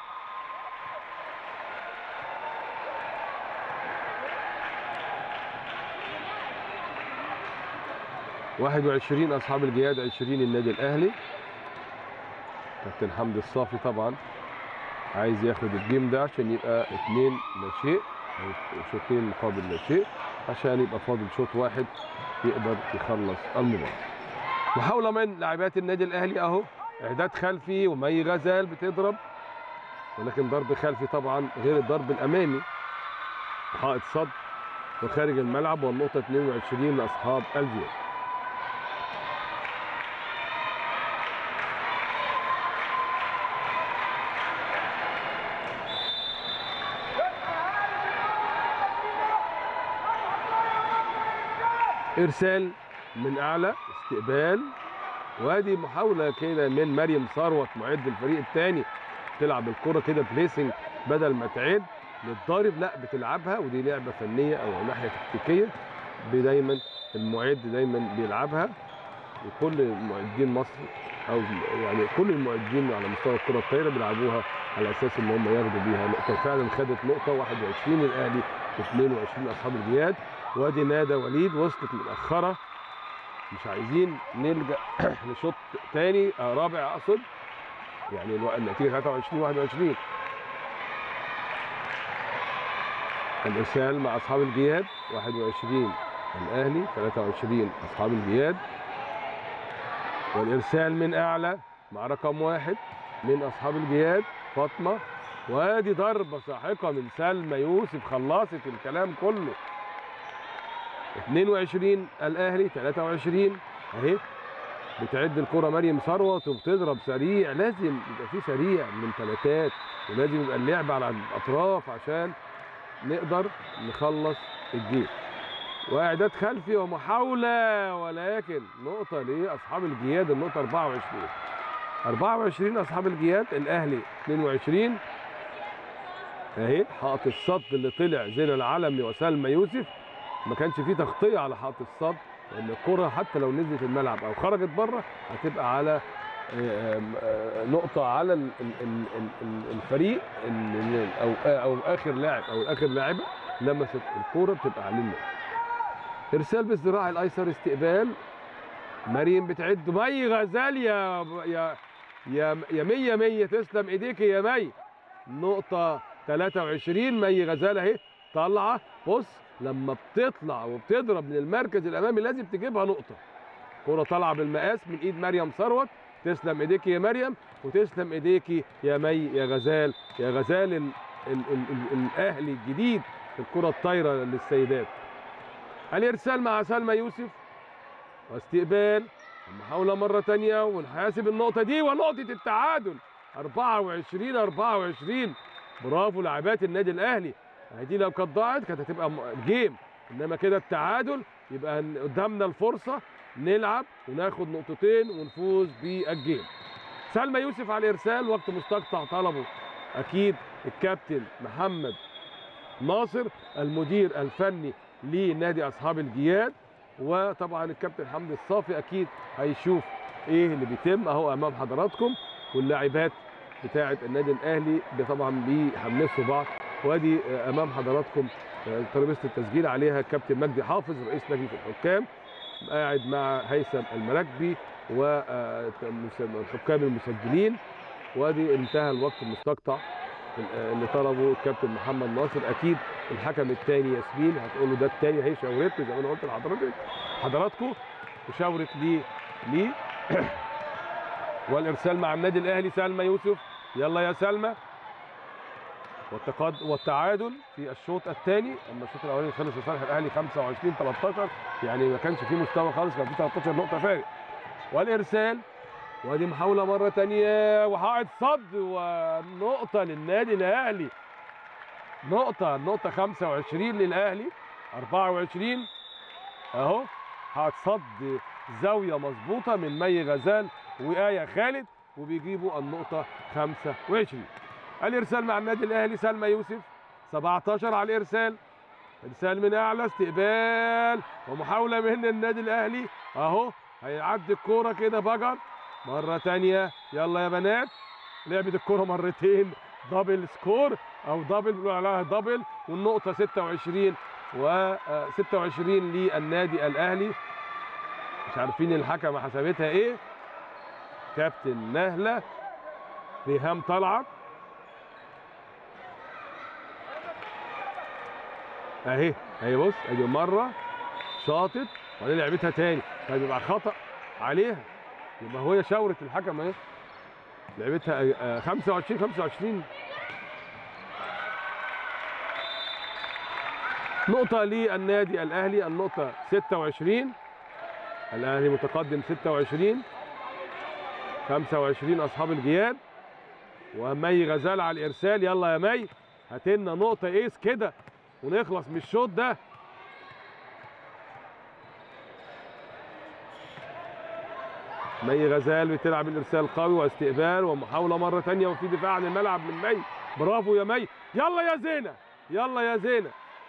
واحد وعشرين أصحاب الجياد عشرين النادي الأهلي كابتن حمدي الصافي طبعا عايز ياخد الجيم ده عشان يبقى اتنين لا شيء أو شوطين مقابل لا شيء عشان يبقى فاضل شوط واحد يقدر يخلص المباراة محاولة من لاعبات النادي الأهلي أهو إعداد خلفي ومي غزال بتضرب ولكن ضرب خلفي طبعا غير الضرب الأمامي حائط صد وخارج الملعب والنقطة 22 لأصحاب الجياد ارسال من اعلى استقبال وادي محاوله كده من مريم ثروت معد الفريق الثاني تلعب الكره كده بليسنج بدل ما تعد للضارب لا بتلعبها ودي لعبه فنيه او ناحيه تكتيكيه دايما المعد دايما بيلعبها وكل معدين مصر او يعني كل المعدين على مستوى الكره الطايره بيلعبوها على اساس ان هم ياخدوا بيها نقطه فعلا خدت نقطه 21 الاهلي 22 اصحاب الجياد وادي نادى وليد وصلت متاخره مش عايزين نلجا لشوط تاني آه رابع اقصد يعني الو- النتيجه 23 21 الارسال مع اصحاب الجياد 21 الاهلي 23 اصحاب الجياد والارسال من اعلى مع رقم واحد من اصحاب الجياد فاطمه وادي ضربه ساحقه من سلمى يوسف خلصت الكلام كله 22 الاهلي 23 اهي بتعد الكره مريم ثروت وبتضرب سريع لازم يبقى في سريع من ثلاثات ولازم يبقى اللعب على الاطراف عشان نقدر نخلص الجيم واعداد خلفي ومحاوله ولكن نقطه لاصحاب الجياد النقطه 24 24 اصحاب الجياد الاهلي 22 اهي حائط الصد اللي طلع زين العلمي وسلمى يوسف ما كانش فيه تغطيه على حائط الصد لان الكره حتى لو نزلت الملعب او خرجت بره هتبقى على آم، آه، نقطه على ال- ال- ال- ال- ال- الفريق اللي- او او اخر لاعب او اخر لاعبه لمست الكوره بتبقى عليه النقطه ارسال بالذراع الايسر استقبال مريم بتعد مي غزال يا يا يا يا 100 100 تسلم ايديك يا مي نقطة 23 مي غزال اهي طالعة بص لما بتطلع وبتضرب من المركز الامامي لازم تجيبها نقطة كرة طالعة بالمقاس من ايد مريم ثروت تسلم ايديك يا مريم وتسلم ايديك يا مي يا غزال يا غزال ال ال ال ال الاهلي الجديد في الكرة الطايرة للسيدات الارسال مع سلمى يوسف واستقبال محاولة مرة تانية ونحاسب النقطة دي ونقطة التعادل 24 24 برافو لاعبات النادي الأهلي يعني دي لو كانت ضاعت كانت هتبقى م- جيم إنما كده التعادل يبقى هن- قدامنا الفرصة نلعب وناخد نقطتين ونفوز بالجيم سلمى يوسف على الإرسال وقت مستقطع طلبه أكيد الكابتن محمد ناصر المدير الفني لنادي أصحاب الجياد وطبعا الكابتن حمدي الصافي اكيد هيشوف ايه اللي بيتم اهو امام حضراتكم واللاعبات بتاعه النادي الاهلي بي- طبعا بيحمسوا بعض وادي آه، امام حضراتكم آه، ترابيزه التسجيل عليها الكابتن مجدي حافظ رئيس لجنه الحكام قاعد مع هيثم المراكبي والحكام المسجلين وادي انتهى الوقت المستقطع اللي طلبه الكابتن محمد ناصر اكيد الحكم الثاني ياسمين هتقول له ده الثاني هي شاورته زي ما انا قلت لحضرتك حضراتكم وشاورت ليه ليه والارسال مع النادي الاهلي سلمى يوسف يلا يا سلمى والتقاد والتعادل في الشوط الثاني اما الشوط الاولاني خلص لصالح الاهلي 25 13 يعني ما كانش فيه مستوى خالص كان فيه 13 نقطه فارق والارسال وادي محاوله مره ثانيه وحائط صد ونقطه للنادي الاهلي نقطه نقطه 25 للاهلي 24 اهو هتصد زاويه مظبوطه من مي غزال وآية خالد وبيجيبوا النقطه 25 الارسال مع النادي الاهلي سلمى يوسف 17 على الارسال ارسال من اعلى استقبال ومحاوله من النادي الاهلي اهو هيعدي الكوره كده بجر مره تانية يلا يا بنات لعبت الكوره مرتين دبل سكور او دبل بنقول عليها دبل والنقطه 26 و 26 للنادي الاهلي مش عارفين الحكم حسبتها ايه كابتن نهله ريهام طلعت اهي اهي بص ادي مره شاطت وبعدين لعبتها تاني طيب يبقى خطا عليها يبقى هي شاورت الحكم اهي لعبتها آه، 25 25 نقطة للنادي الأهلي النقطة 26 الأهلي متقدم 26 25 أصحاب الجياد ومي غزال على الإرسال يلا يا مي هات لنا نقطة إيس كده ونخلص من الشوط ده مي غزال بتلعب الارسال قوي واستقبال ومحاوله مره ثانيه وفي دفاع عن الملعب من مي برافو يا مي يلا يا زينه يلا يا زينه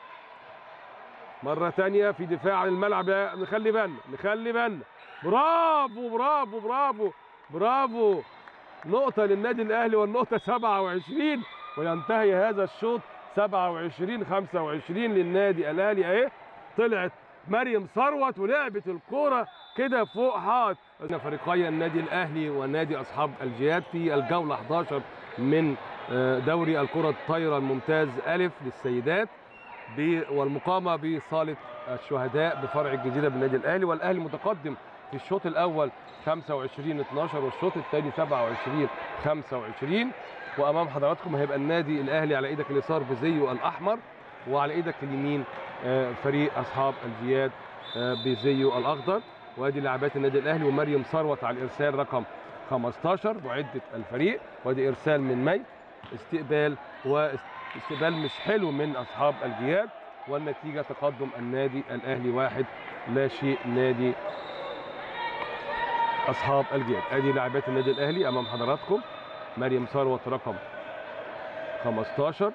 مره ثانيه في دفاع عن الملعب يا- نخلي بالنا نخلي بالنا برافو برافو برافو برافو نقطة للنادي الأهلي والنقطة 27 وينتهي هذا الشوط 27 25 للنادي الأهلي أهي طلعت مريم ثروت ولعبت الكورة كده فوق حائط فريقي النادي الاهلي ونادي اصحاب الجياد في الجوله 11 من آه، دوري الكره الطايره الممتاز الف للسيدات ب- والمقامه بصاله الشهداء بفرع الجزيره بالنادي الاهلي والاهلي متقدم في الشوط الاول 25 12 والشوط الثاني 27 25 وامام حضراتكم هيبقى النادي الاهلي على ايدك اليسار بزيه الاحمر وعلى ايدك اليمين آه، فريق اصحاب الجياد آه، بزيه الاخضر وادي لاعبات النادي الاهلي ومريم ثروت على الارسال رقم 15 معده الفريق وادي ارسال من مي استقبال واستقبال مش حلو من اصحاب الجياد والنتيجه تقدم النادي الاهلي واحد لا شيء نادي اصحاب الجياد ادي لاعبات النادي الاهلي امام حضراتكم مريم ثروت رقم 15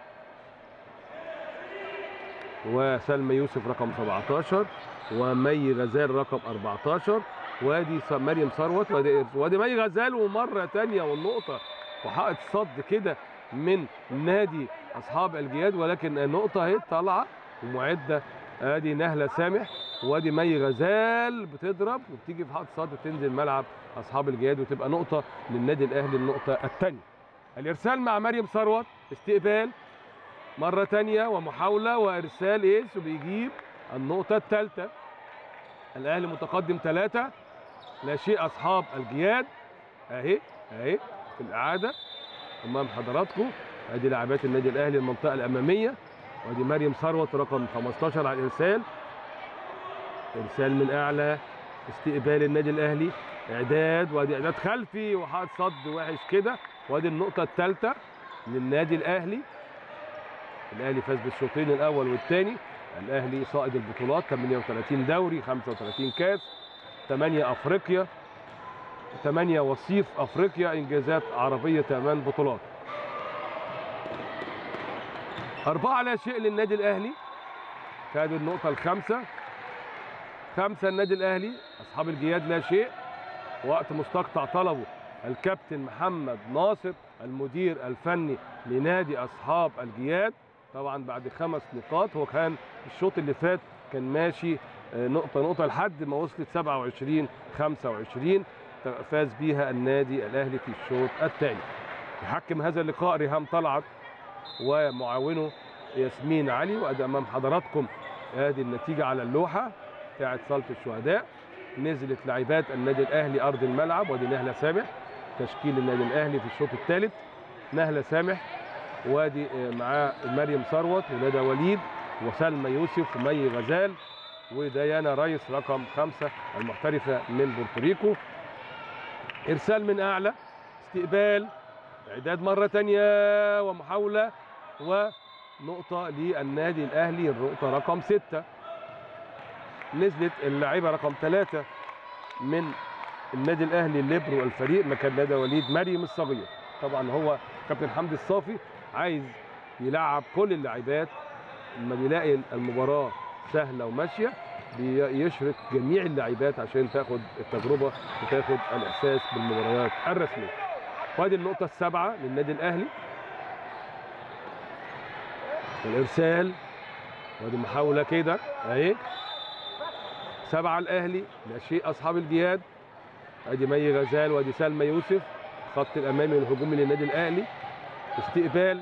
وسلمى يوسف رقم 17 ومي غزال رقم 14 وادي س- مريم ثروت وادي وادي مي غزال ومره تانية والنقطه وحققت صد كده من نادي اصحاب الجياد ولكن النقطه اهي طالعه ومعده ادي نهله سامح وادي مي غزال بتضرب وبتيجي في حائط صد وتنزل ملعب اصحاب الجياد وتبقى نقطه للنادي الاهلي النقطه الثانيه الارسال مع مريم ثروت استقبال مره تانية ومحاوله وارسال ايس وبيجيب النقطه الثالثه الاهلي متقدم ثلاثه لا شيء اصحاب الجياد اهي اهي في الاعاده امام حضراتكم ادي لاعبات النادي الاهلي المنطقه الاماميه وادي مريم ثروت رقم 15 على الارسال ارسال من اعلى استقبال النادي الاهلي اعداد وادي اعداد خلفي وحاط صد وحش كده وادي النقطه الثالثه للنادي الاهلي الاهلي فاز بالشوطين الاول والثاني الاهلي صائد البطولات 38 دوري 35 كاس 8 افريقيا 8 وصيف افريقيا انجازات عربيه 8 بطولات أربعة لا شيء للنادي الأهلي خدوا النقطة الخامسة خمسة النادي الأهلي أصحاب الجياد لا شيء وقت مستقطع طلبه الكابتن محمد ناصر المدير الفني لنادي أصحاب الجياد طبعا بعد خمس نقاط هو كان الشوط اللي فات كان ماشي آه، نقطة نقطة لحد ما وصلت 27 25 فاز بيها النادي الأهلي في الشوط الثاني يحكم هذا اللقاء ريهام طلعت ومعاونه ياسمين علي وادي امام حضراتكم ادي النتيجه على اللوحه بتاعت صاله الشهداء نزلت لاعبات النادي الاهلي ارض الملعب وادي نهله سامح تشكيل النادي الاهلي في الشوط الثالث نهله سامح وادي آه، معاه مريم ثروت وندى وليد وسلمى يوسف ومي غزال وديانا ريس رقم خمسة المحترفة من بورتوريكو إرسال من أعلى استقبال إعداد مرة تانية ومحاولة ونقطة للنادي الأهلي النقطة رقم ستة نزلت اللاعبة رقم ثلاثة من النادي الأهلي الليبرو الفريق مكان ندى وليد مريم الصغير طبعا هو كابتن حمدي الصافي عايز يلعب كل اللاعبات لما بيلاقي المباراة سهلة وماشية بيشرك جميع اللاعبات عشان تاخد التجربة وتاخد الإحساس بالمباريات الرسمية وادي النقطة السابعة للنادي الأهلي الإرسال وادي محاولة كده أهي سبعة الأهلي لا شيء أصحاب الجياد ادي مي غزال وادي سلمى يوسف خط الأمامي والهجومي للنادي الأهلي استقبال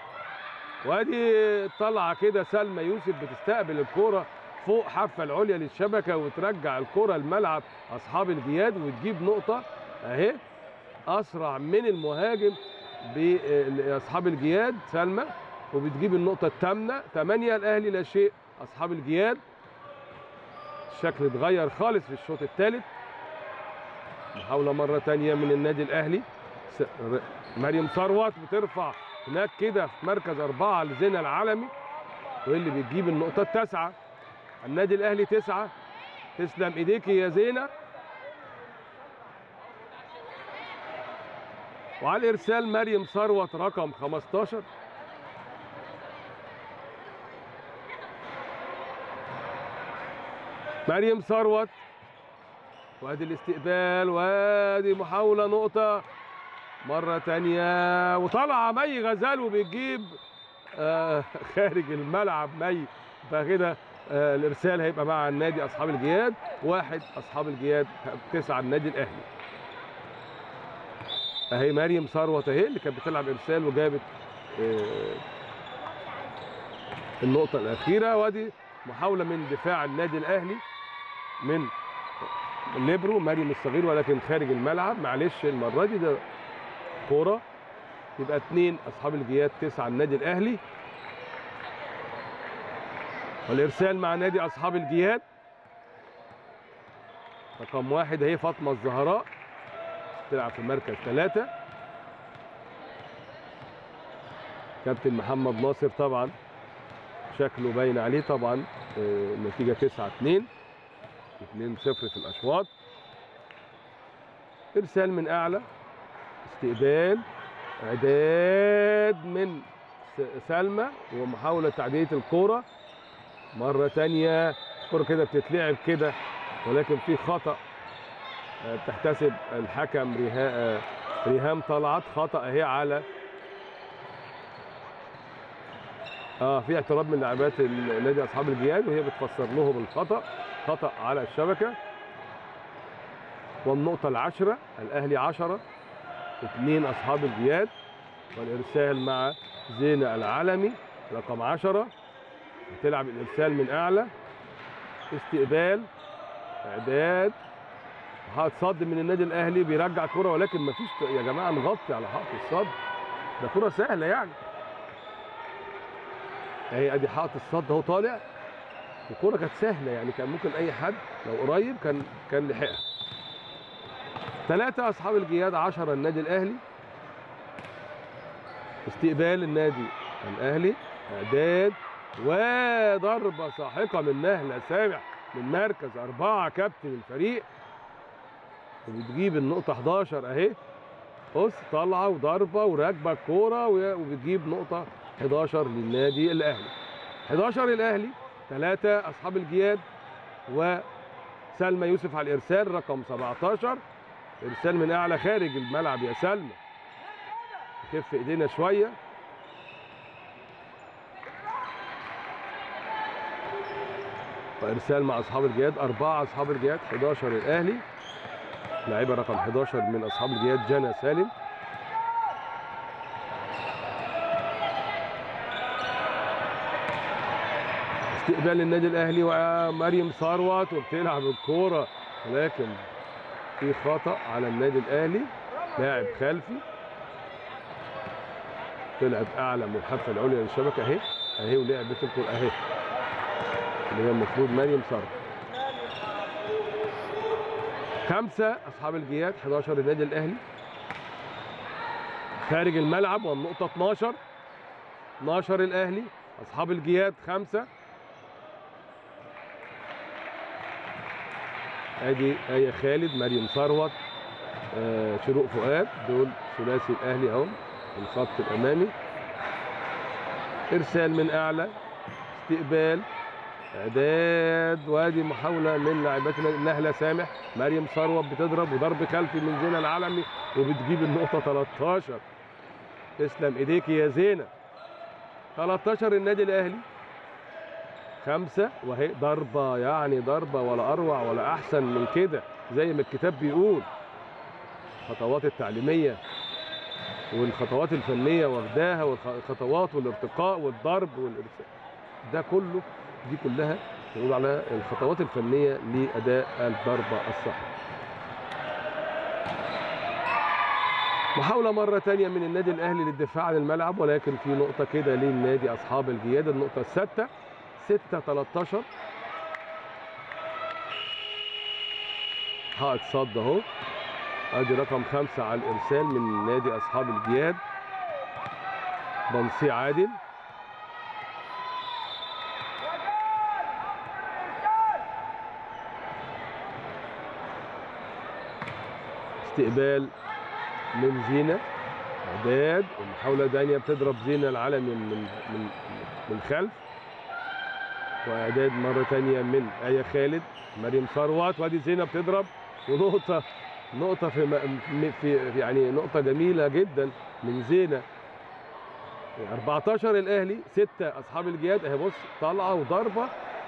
وادي طلعة كده سلمى يوسف بتستقبل الكرة فوق حافة العليا للشبكة وترجع الكرة الملعب أصحاب الجياد وتجيب نقطة أهي اسرع من المهاجم باصحاب الجياد سلمى وبتجيب النقطه الثامنه 8 الاهلي لا شيء اصحاب الجياد الشكل اتغير خالص في الشوط الثالث محاوله مره ثانيه من النادي الاهلي س- ر- مريم ثروت بترفع هناك كده في مركز اربعه لزينه العالمي واللي بتجيب النقطه التاسعه النادي الاهلي تسعه تسلم ايديكي يا زينه وعلى الارسال مريم ثروت رقم 15 مريم ثروت وادي الاستقبال وادي محاولة نقطة مرة تانية وطلع مي غزال وبتجيب آه خارج الملعب مي فكده آه الارسال هيبقى مع النادي اصحاب الجياد واحد اصحاب الجياد تسعة النادي الاهلي اهي مريم ثروت اهي اللي كانت بتلعب ارسال وجابت آه، النقطه الاخيره وادي محاوله من دفاع النادي الاهلي من ليبرو مريم الصغير ولكن خارج الملعب معلش المره دي ده كوره يبقى اثنين اصحاب الجياد تسعه النادي الاهلي والارسال مع نادي اصحاب الجياد رقم واحد اهي فاطمه الزهراء تلعب في مركز ثلاثة كابتن محمد ناصر طبعا شكله باين عليه طبعا آه، النتيجة 9 2 2 0 في الأشواط إرسال من أعلى استقبال إعداد من س- سلمى ومحاولة تعدية الكرة مرة تانية الكرة كده بتتلعب كده ولكن في خطأ آه، بتحتسب الحكم ريها آه، ريهام طلعت خطا اهي على اه في اعتراض من لاعبات النادي اصحاب الجياد وهي بتفسر لهم الخطا خطا على الشبكه والنقطه العشره الاهلي عشرة اثنين اصحاب الجياد والارسال مع زينة العلمي رقم عشرة بتلعب الارسال من اعلى استقبال اعداد حائط صد من النادي الاهلي بيرجع كرة ولكن مفيش يا جماعه نغطي على حائط الصد ده كرة سهله يعني اهي ادي حائط الصد اهو طالع الكرة كانت سهله يعني كان ممكن اي حد لو قريب كان كان لحقها ثلاثة أصحاب الجياد عشرة النادي الأهلي استقبال النادي الأهلي إعداد وضربة ساحقة من نهلة سامع من مركز أربعة كابتن الفريق وبتجيب النقطة 11 أهي بص طالعة وضربة وراكبة الكورة و- وبتجيب نقطة 11 للنادي الأهلي 11 الأهلي ثلاثة أصحاب الجياد وسلمى يوسف على الإرسال رقم 17 ارسال من اعلى خارج الملعب يا سلمى خف ايدينا شويه وارسال مع اصحاب الجياد اربعه اصحاب الجياد 11 الاهلي لاعبه رقم 11 من اصحاب الجياد جنى سالم استقبال النادي الاهلي ومريم ثروت وبتلعب الكوره ولكن في خطأ على النادي الأهلي لاعب خلفي طلعت أعلى من الحافة العليا للشبكة أهي أهي ولعبت الكورة أهي اللي هي المفروض مريم صار خمسة أصحاب الجياد 11 النادي الأهلي خارج الملعب والنقطة 12 12 الأهلي أصحاب الجياد خمسة ادي آية خالد مريم ثروت آه شروق فؤاد دول ثلاثي الاهلي اهو الخط الامامي ارسال من اعلى استقبال اعداد وادي محاوله من لاعبتنا نهله سامح مريم ثروت بتضرب وضرب خلفي من زينه العلمي وبتجيب النقطه 13 تسلم ايديك يا زينه 13 النادي الاهلي خمسة وهي ضربة يعني ضربة ولا أروع ولا أحسن من كده زي ما الكتاب بيقول الخطوات التعليمية والخطوات الفنية واخداها والخطوات والارتقاء والضرب والإرسال ده كله دي كلها نقول عليها الخطوات الفنية لأداء الضربة الصحيحة محاولة مرة تانية من النادي الأهلي للدفاع عن الملعب ولكن في نقطة كده للنادي أصحاب الجياد النقطة السادسة 6 13 حائط صد اهو ادي رقم خمسة على الارسال من نادي اصحاب الجياد بنصي عادل استقبال من زينة اعداد المحاولة دانية بتضرب زينة العلمي من من من خلف واعداد مره تانية من ايه خالد مريم ثروت وادي زينب بتضرب ونقطه نقطه في, م- في في- يعني نقطه جميله جدا من زينه 14 الاهلي 6 اصحاب الجياد اهي بص طالعه وضربه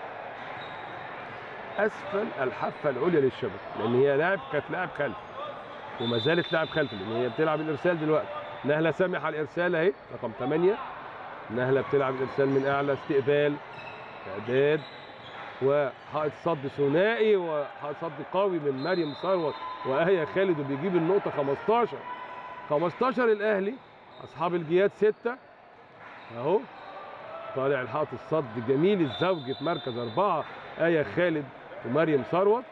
اسفل الحافه العليا للشبكه لان هي لاعب كانت لاعب خلف وما زالت لاعب خلف لان هي بتلعب الارسال دلوقتي نهله سامح على الارسال اهي رقم 8 نهله بتلعب الارسال من اعلى استقبال اعداد وحائط صد ثنائي وحائط صد قوي من مريم ثروت وآية خالد وبيجيب النقطة 15 15 الأهلي أصحاب الجياد 6 أهو طالع الحائط الصد جميل الزوج في مركز أربعة آية خالد ومريم ثروت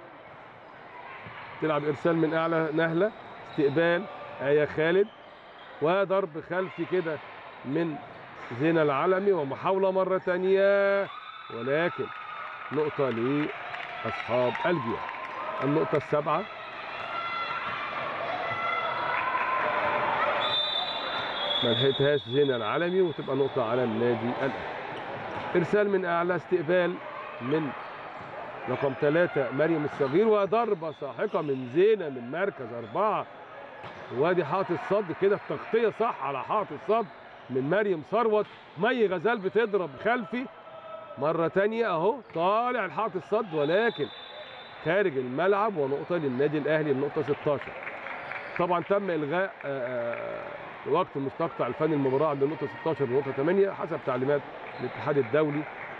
تلعب إرسال من أعلى نهلة استقبال آية خالد وضرب خلفي كده من زينة العلمي ومحاولة مرة تانية ولكن نقطة لأصحاب الجياد النقطة السابعة ما لحقتهاش زينة العلمي وتبقى نقطة على النادي الأهلي إرسال من أعلى استقبال من رقم ثلاثة مريم الصغير وضربة ساحقة من زينة من مركز أربعة وادي حاطط الصد كده التغطية صح على حاطط الصد من مريم ثروت مي غزال بتضرب خلفي مرة تانية أهو طالع الحاطط الصد ولكن خارج الملعب ونقطة للنادي الأهلي النقطة 16 طبعا تم إلغاء آه، آه، وقت مستقطع الفني المباراة عند النقطة 16 ونقطة 8 حسب تعليمات الاتحاد الدولي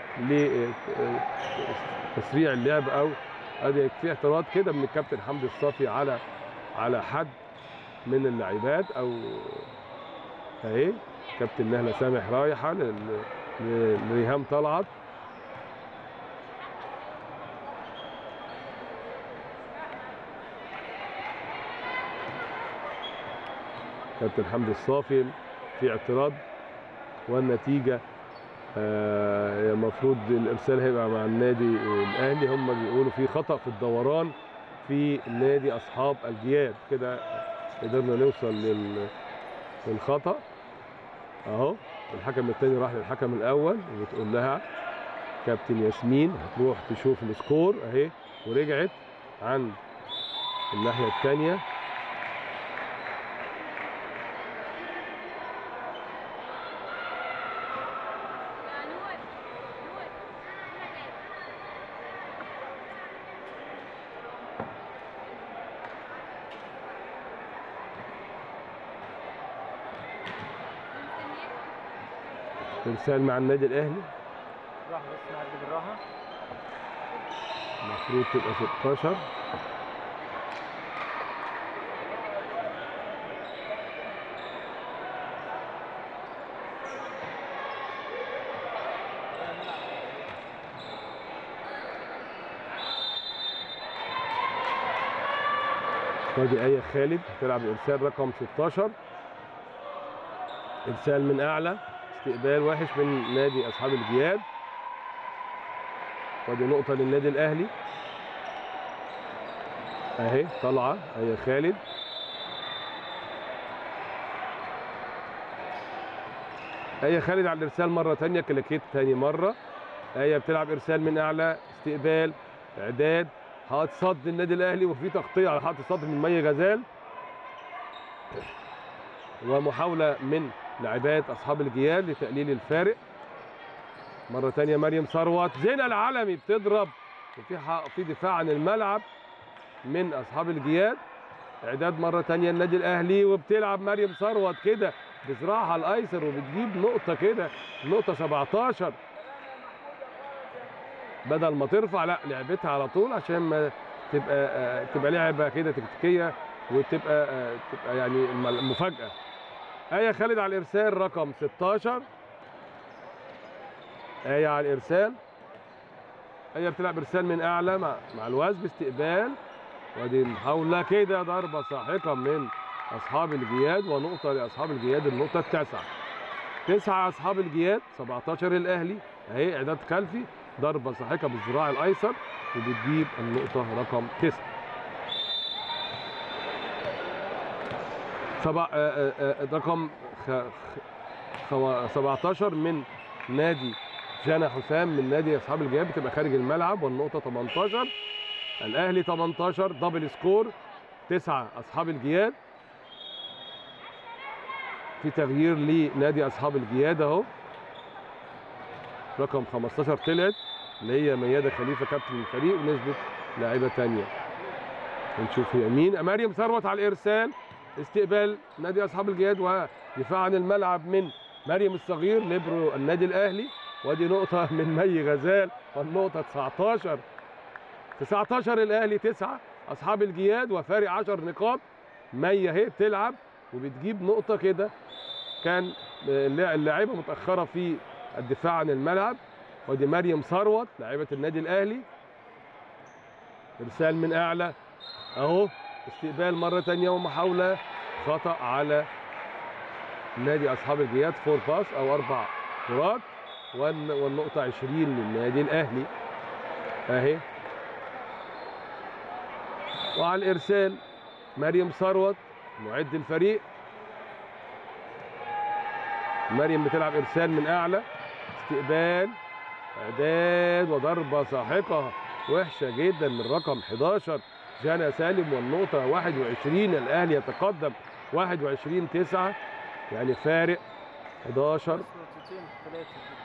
لتسريع اللعب أو ادي في اعتراض كده من الكابتن حمدي الصافي على على حد من اللاعبات او اهي كابتن نهله سامح رايحه لل- ل- لريهام طلعت كابتن حمدي الصافي في اعتراض والنتيجه آه، المفروض الارسال هيبقى مع النادي الاهلي هم بيقولوا في خطا في الدوران في نادي اصحاب الجياد كده قدرنا نوصل لل- للخطا اهو الحكم الثاني راح للحكم الاول وبتقول لها كابتن ياسمين هتروح تشوف السكور اهي ورجعت عن الناحيه الثانيه ارسال مع النادي الاهلي راح بس نعدي بالراحه المفروض تبقى 16 وادي ايه خالد تلعب ارسال رقم 16 ارسال من اعلى استقبال وحش من نادي اصحاب الجياد ودي نقطة للنادي الأهلي أهي طالعة أهي خالد أهي خالد على الإرسال مرة تانية كلاكيت تاني مرة أهي بتلعب إرسال من أعلى استقبال إعداد حاط صد النادي الأهلي وفي تغطية على حاط الصد من مي غزال ومحاولة من لاعبات أصحاب الجياد لتقليل الفارق مرة تانية مريم ثروت زينة العالمي بتضرب وفي ح- في دفاع عن الملعب من أصحاب الجياد إعداد مرة تانية النادي الأهلي وبتلعب مريم ثروت كده بذراعها الأيسر وبتجيب نقطة كده نقطة 17 بدل ما ترفع لا لعبتها على طول عشان ما تبقى آه، تبقى لعبة كده تكتيكية وتبقى آه، تبقى يعني الم- المفاجأة آية خالد على الإرسال رقم 16 آية على الإرسال آية بتلعب إرسال من أعلى مع مع الوزن باستقبال وادي محاولة كده ضربة ساحقة من أصحاب الجياد ونقطة لأصحاب الجياد النقطة التاسعة تسعة أصحاب الجياد 17 الأهلي أهي إعداد خلفي ضربة ساحقة بالذراع الأيسر وبتجيب النقطة رقم تسعة سبع آه، آه، آه، رقم خ... خ... خوا- 17 من نادي جانا حسام من نادي اصحاب الجياد بتبقى خارج الملعب والنقطه 18 الاهلي 18 دبل سكور 9 اصحاب الجياد في تغيير لنادي اصحاب الجياد اهو رقم 15 طلعت اللي هي مياده خليفه كابتن الفريق ونزلت لاعيبه ثانيه نشوف هي مين مريم ثروت على الارسال استقبال نادي اصحاب الجياد ودفاع عن الملعب من مريم الصغير ليبرو النادي الاهلي ودي نقطة من مي غزال والنقطة 19 19 الاهلي 9 اصحاب الجياد وفارق 10 نقاط مي اهي بتلعب وبتجيب نقطة كده كان اللاع- اللاعيبة متأخرة في الدفاع عن الملعب ودي مريم ثروت لاعبة النادي الاهلي ارسال من اعلى اهو استقبال مرة تانية ومحاولة خطأ على نادي اصحاب الجياد فور باس او اربع كرات والن- والنقطة 20 للنادي الاهلي اهي وعلى الارسال مريم ثروت معد الفريق مريم بتلعب ارسال من اعلى استقبال اعداد وضربة ساحقة وحشه جدا من رقم 11 جانا سالم والنقطه 21 الاهلي يتقدم 21 9 يعني فارق 11 بس نقطتين ثلاثة كده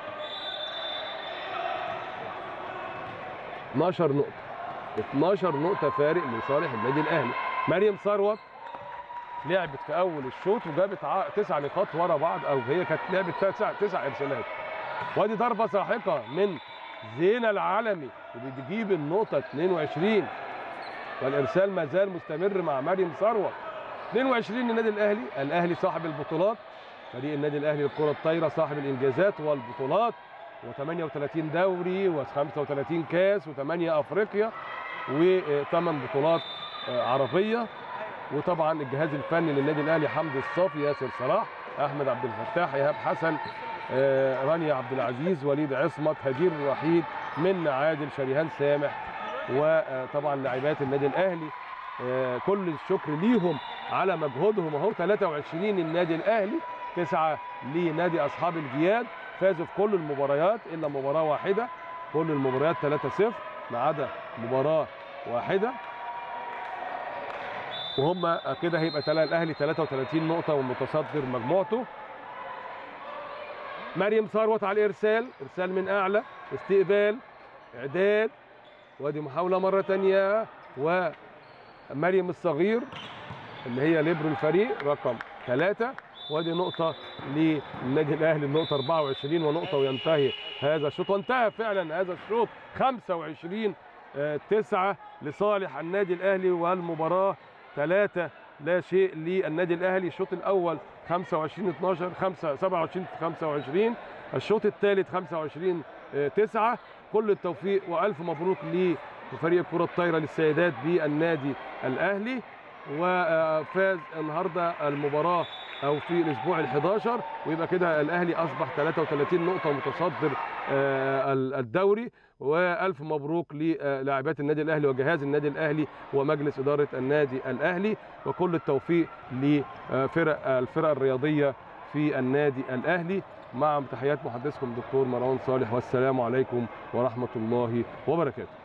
12 نقطة 12 نقطة فارق لصالح النادي الأهلي مريم ثروت لعبت في أول الشوط وجابت ع- تسع نقاط ورا بعض أو هي كانت لعبت تسع تسع إرسالات وادي ضربة ساحقة من زينة العالمي وبتجيب النقطة 22 والإرسال ما زال مستمر مع مريم ثروت 22 للنادي الأهلي الأهلي صاحب البطولات فريق النادي الأهلي للكرة الطايرة صاحب الإنجازات والبطولات و38 دوري و35 كاس و8 افريقيا و8 بطولات آه، عربيه وطبعا الجهاز الفني للنادي الاهلي حمدي الصافي ياسر صلاح احمد عبد الفتاح ايهاب حسن آه، رانيا عبد العزيز وليد عصمت هدير رحيد منى عادل شريهان سامح وطبعا لاعبات النادي الاهلي آه، كل الشكر ليهم على مجهودهم اهو 23 النادي الاهلي تسعه لنادي اصحاب الجياد فازوا في كل المباريات الا مباراه واحده كل المباريات 3-0 ما عدا مباراه واحده وهم كده هيبقى تلا الاهلي 33 نقطه ومتصدر مجموعته مريم ثروت على الارسال ارسال من اعلى استقبال اعداد وادي محاوله مره ثانيه ومريم الصغير اللي هي ليبرو الفريق رقم ثلاثة وادي نقطة للنادي الأهلي النقطة 24 ونقطة وينتهي هذا الشوط وانتهى فعلا هذا الشوط 25 آه، تسعة لصالح النادي الأهلي والمباراة ثلاثة لا شيء للنادي الأهلي الشوط الأول 25 12 5 27 25 الشوط الثالث 25 آه، 9 كل التوفيق وألف مبروك لفريق الكرة الطايرة للسيدات بالنادي الأهلي وفاز النهارده المباراه او في الاسبوع ال11 ويبقى كده الاهلي اصبح 33 نقطه متصدر آه، الدوري والف مبروك للاعبات النادي الاهلي وجهاز النادي الاهلي ومجلس اداره النادي الاهلي وكل التوفيق لفرق الفرق الرياضيه في النادي الاهلي مع تحيات محدثكم دكتور مروان صالح والسلام عليكم ورحمه الله وبركاته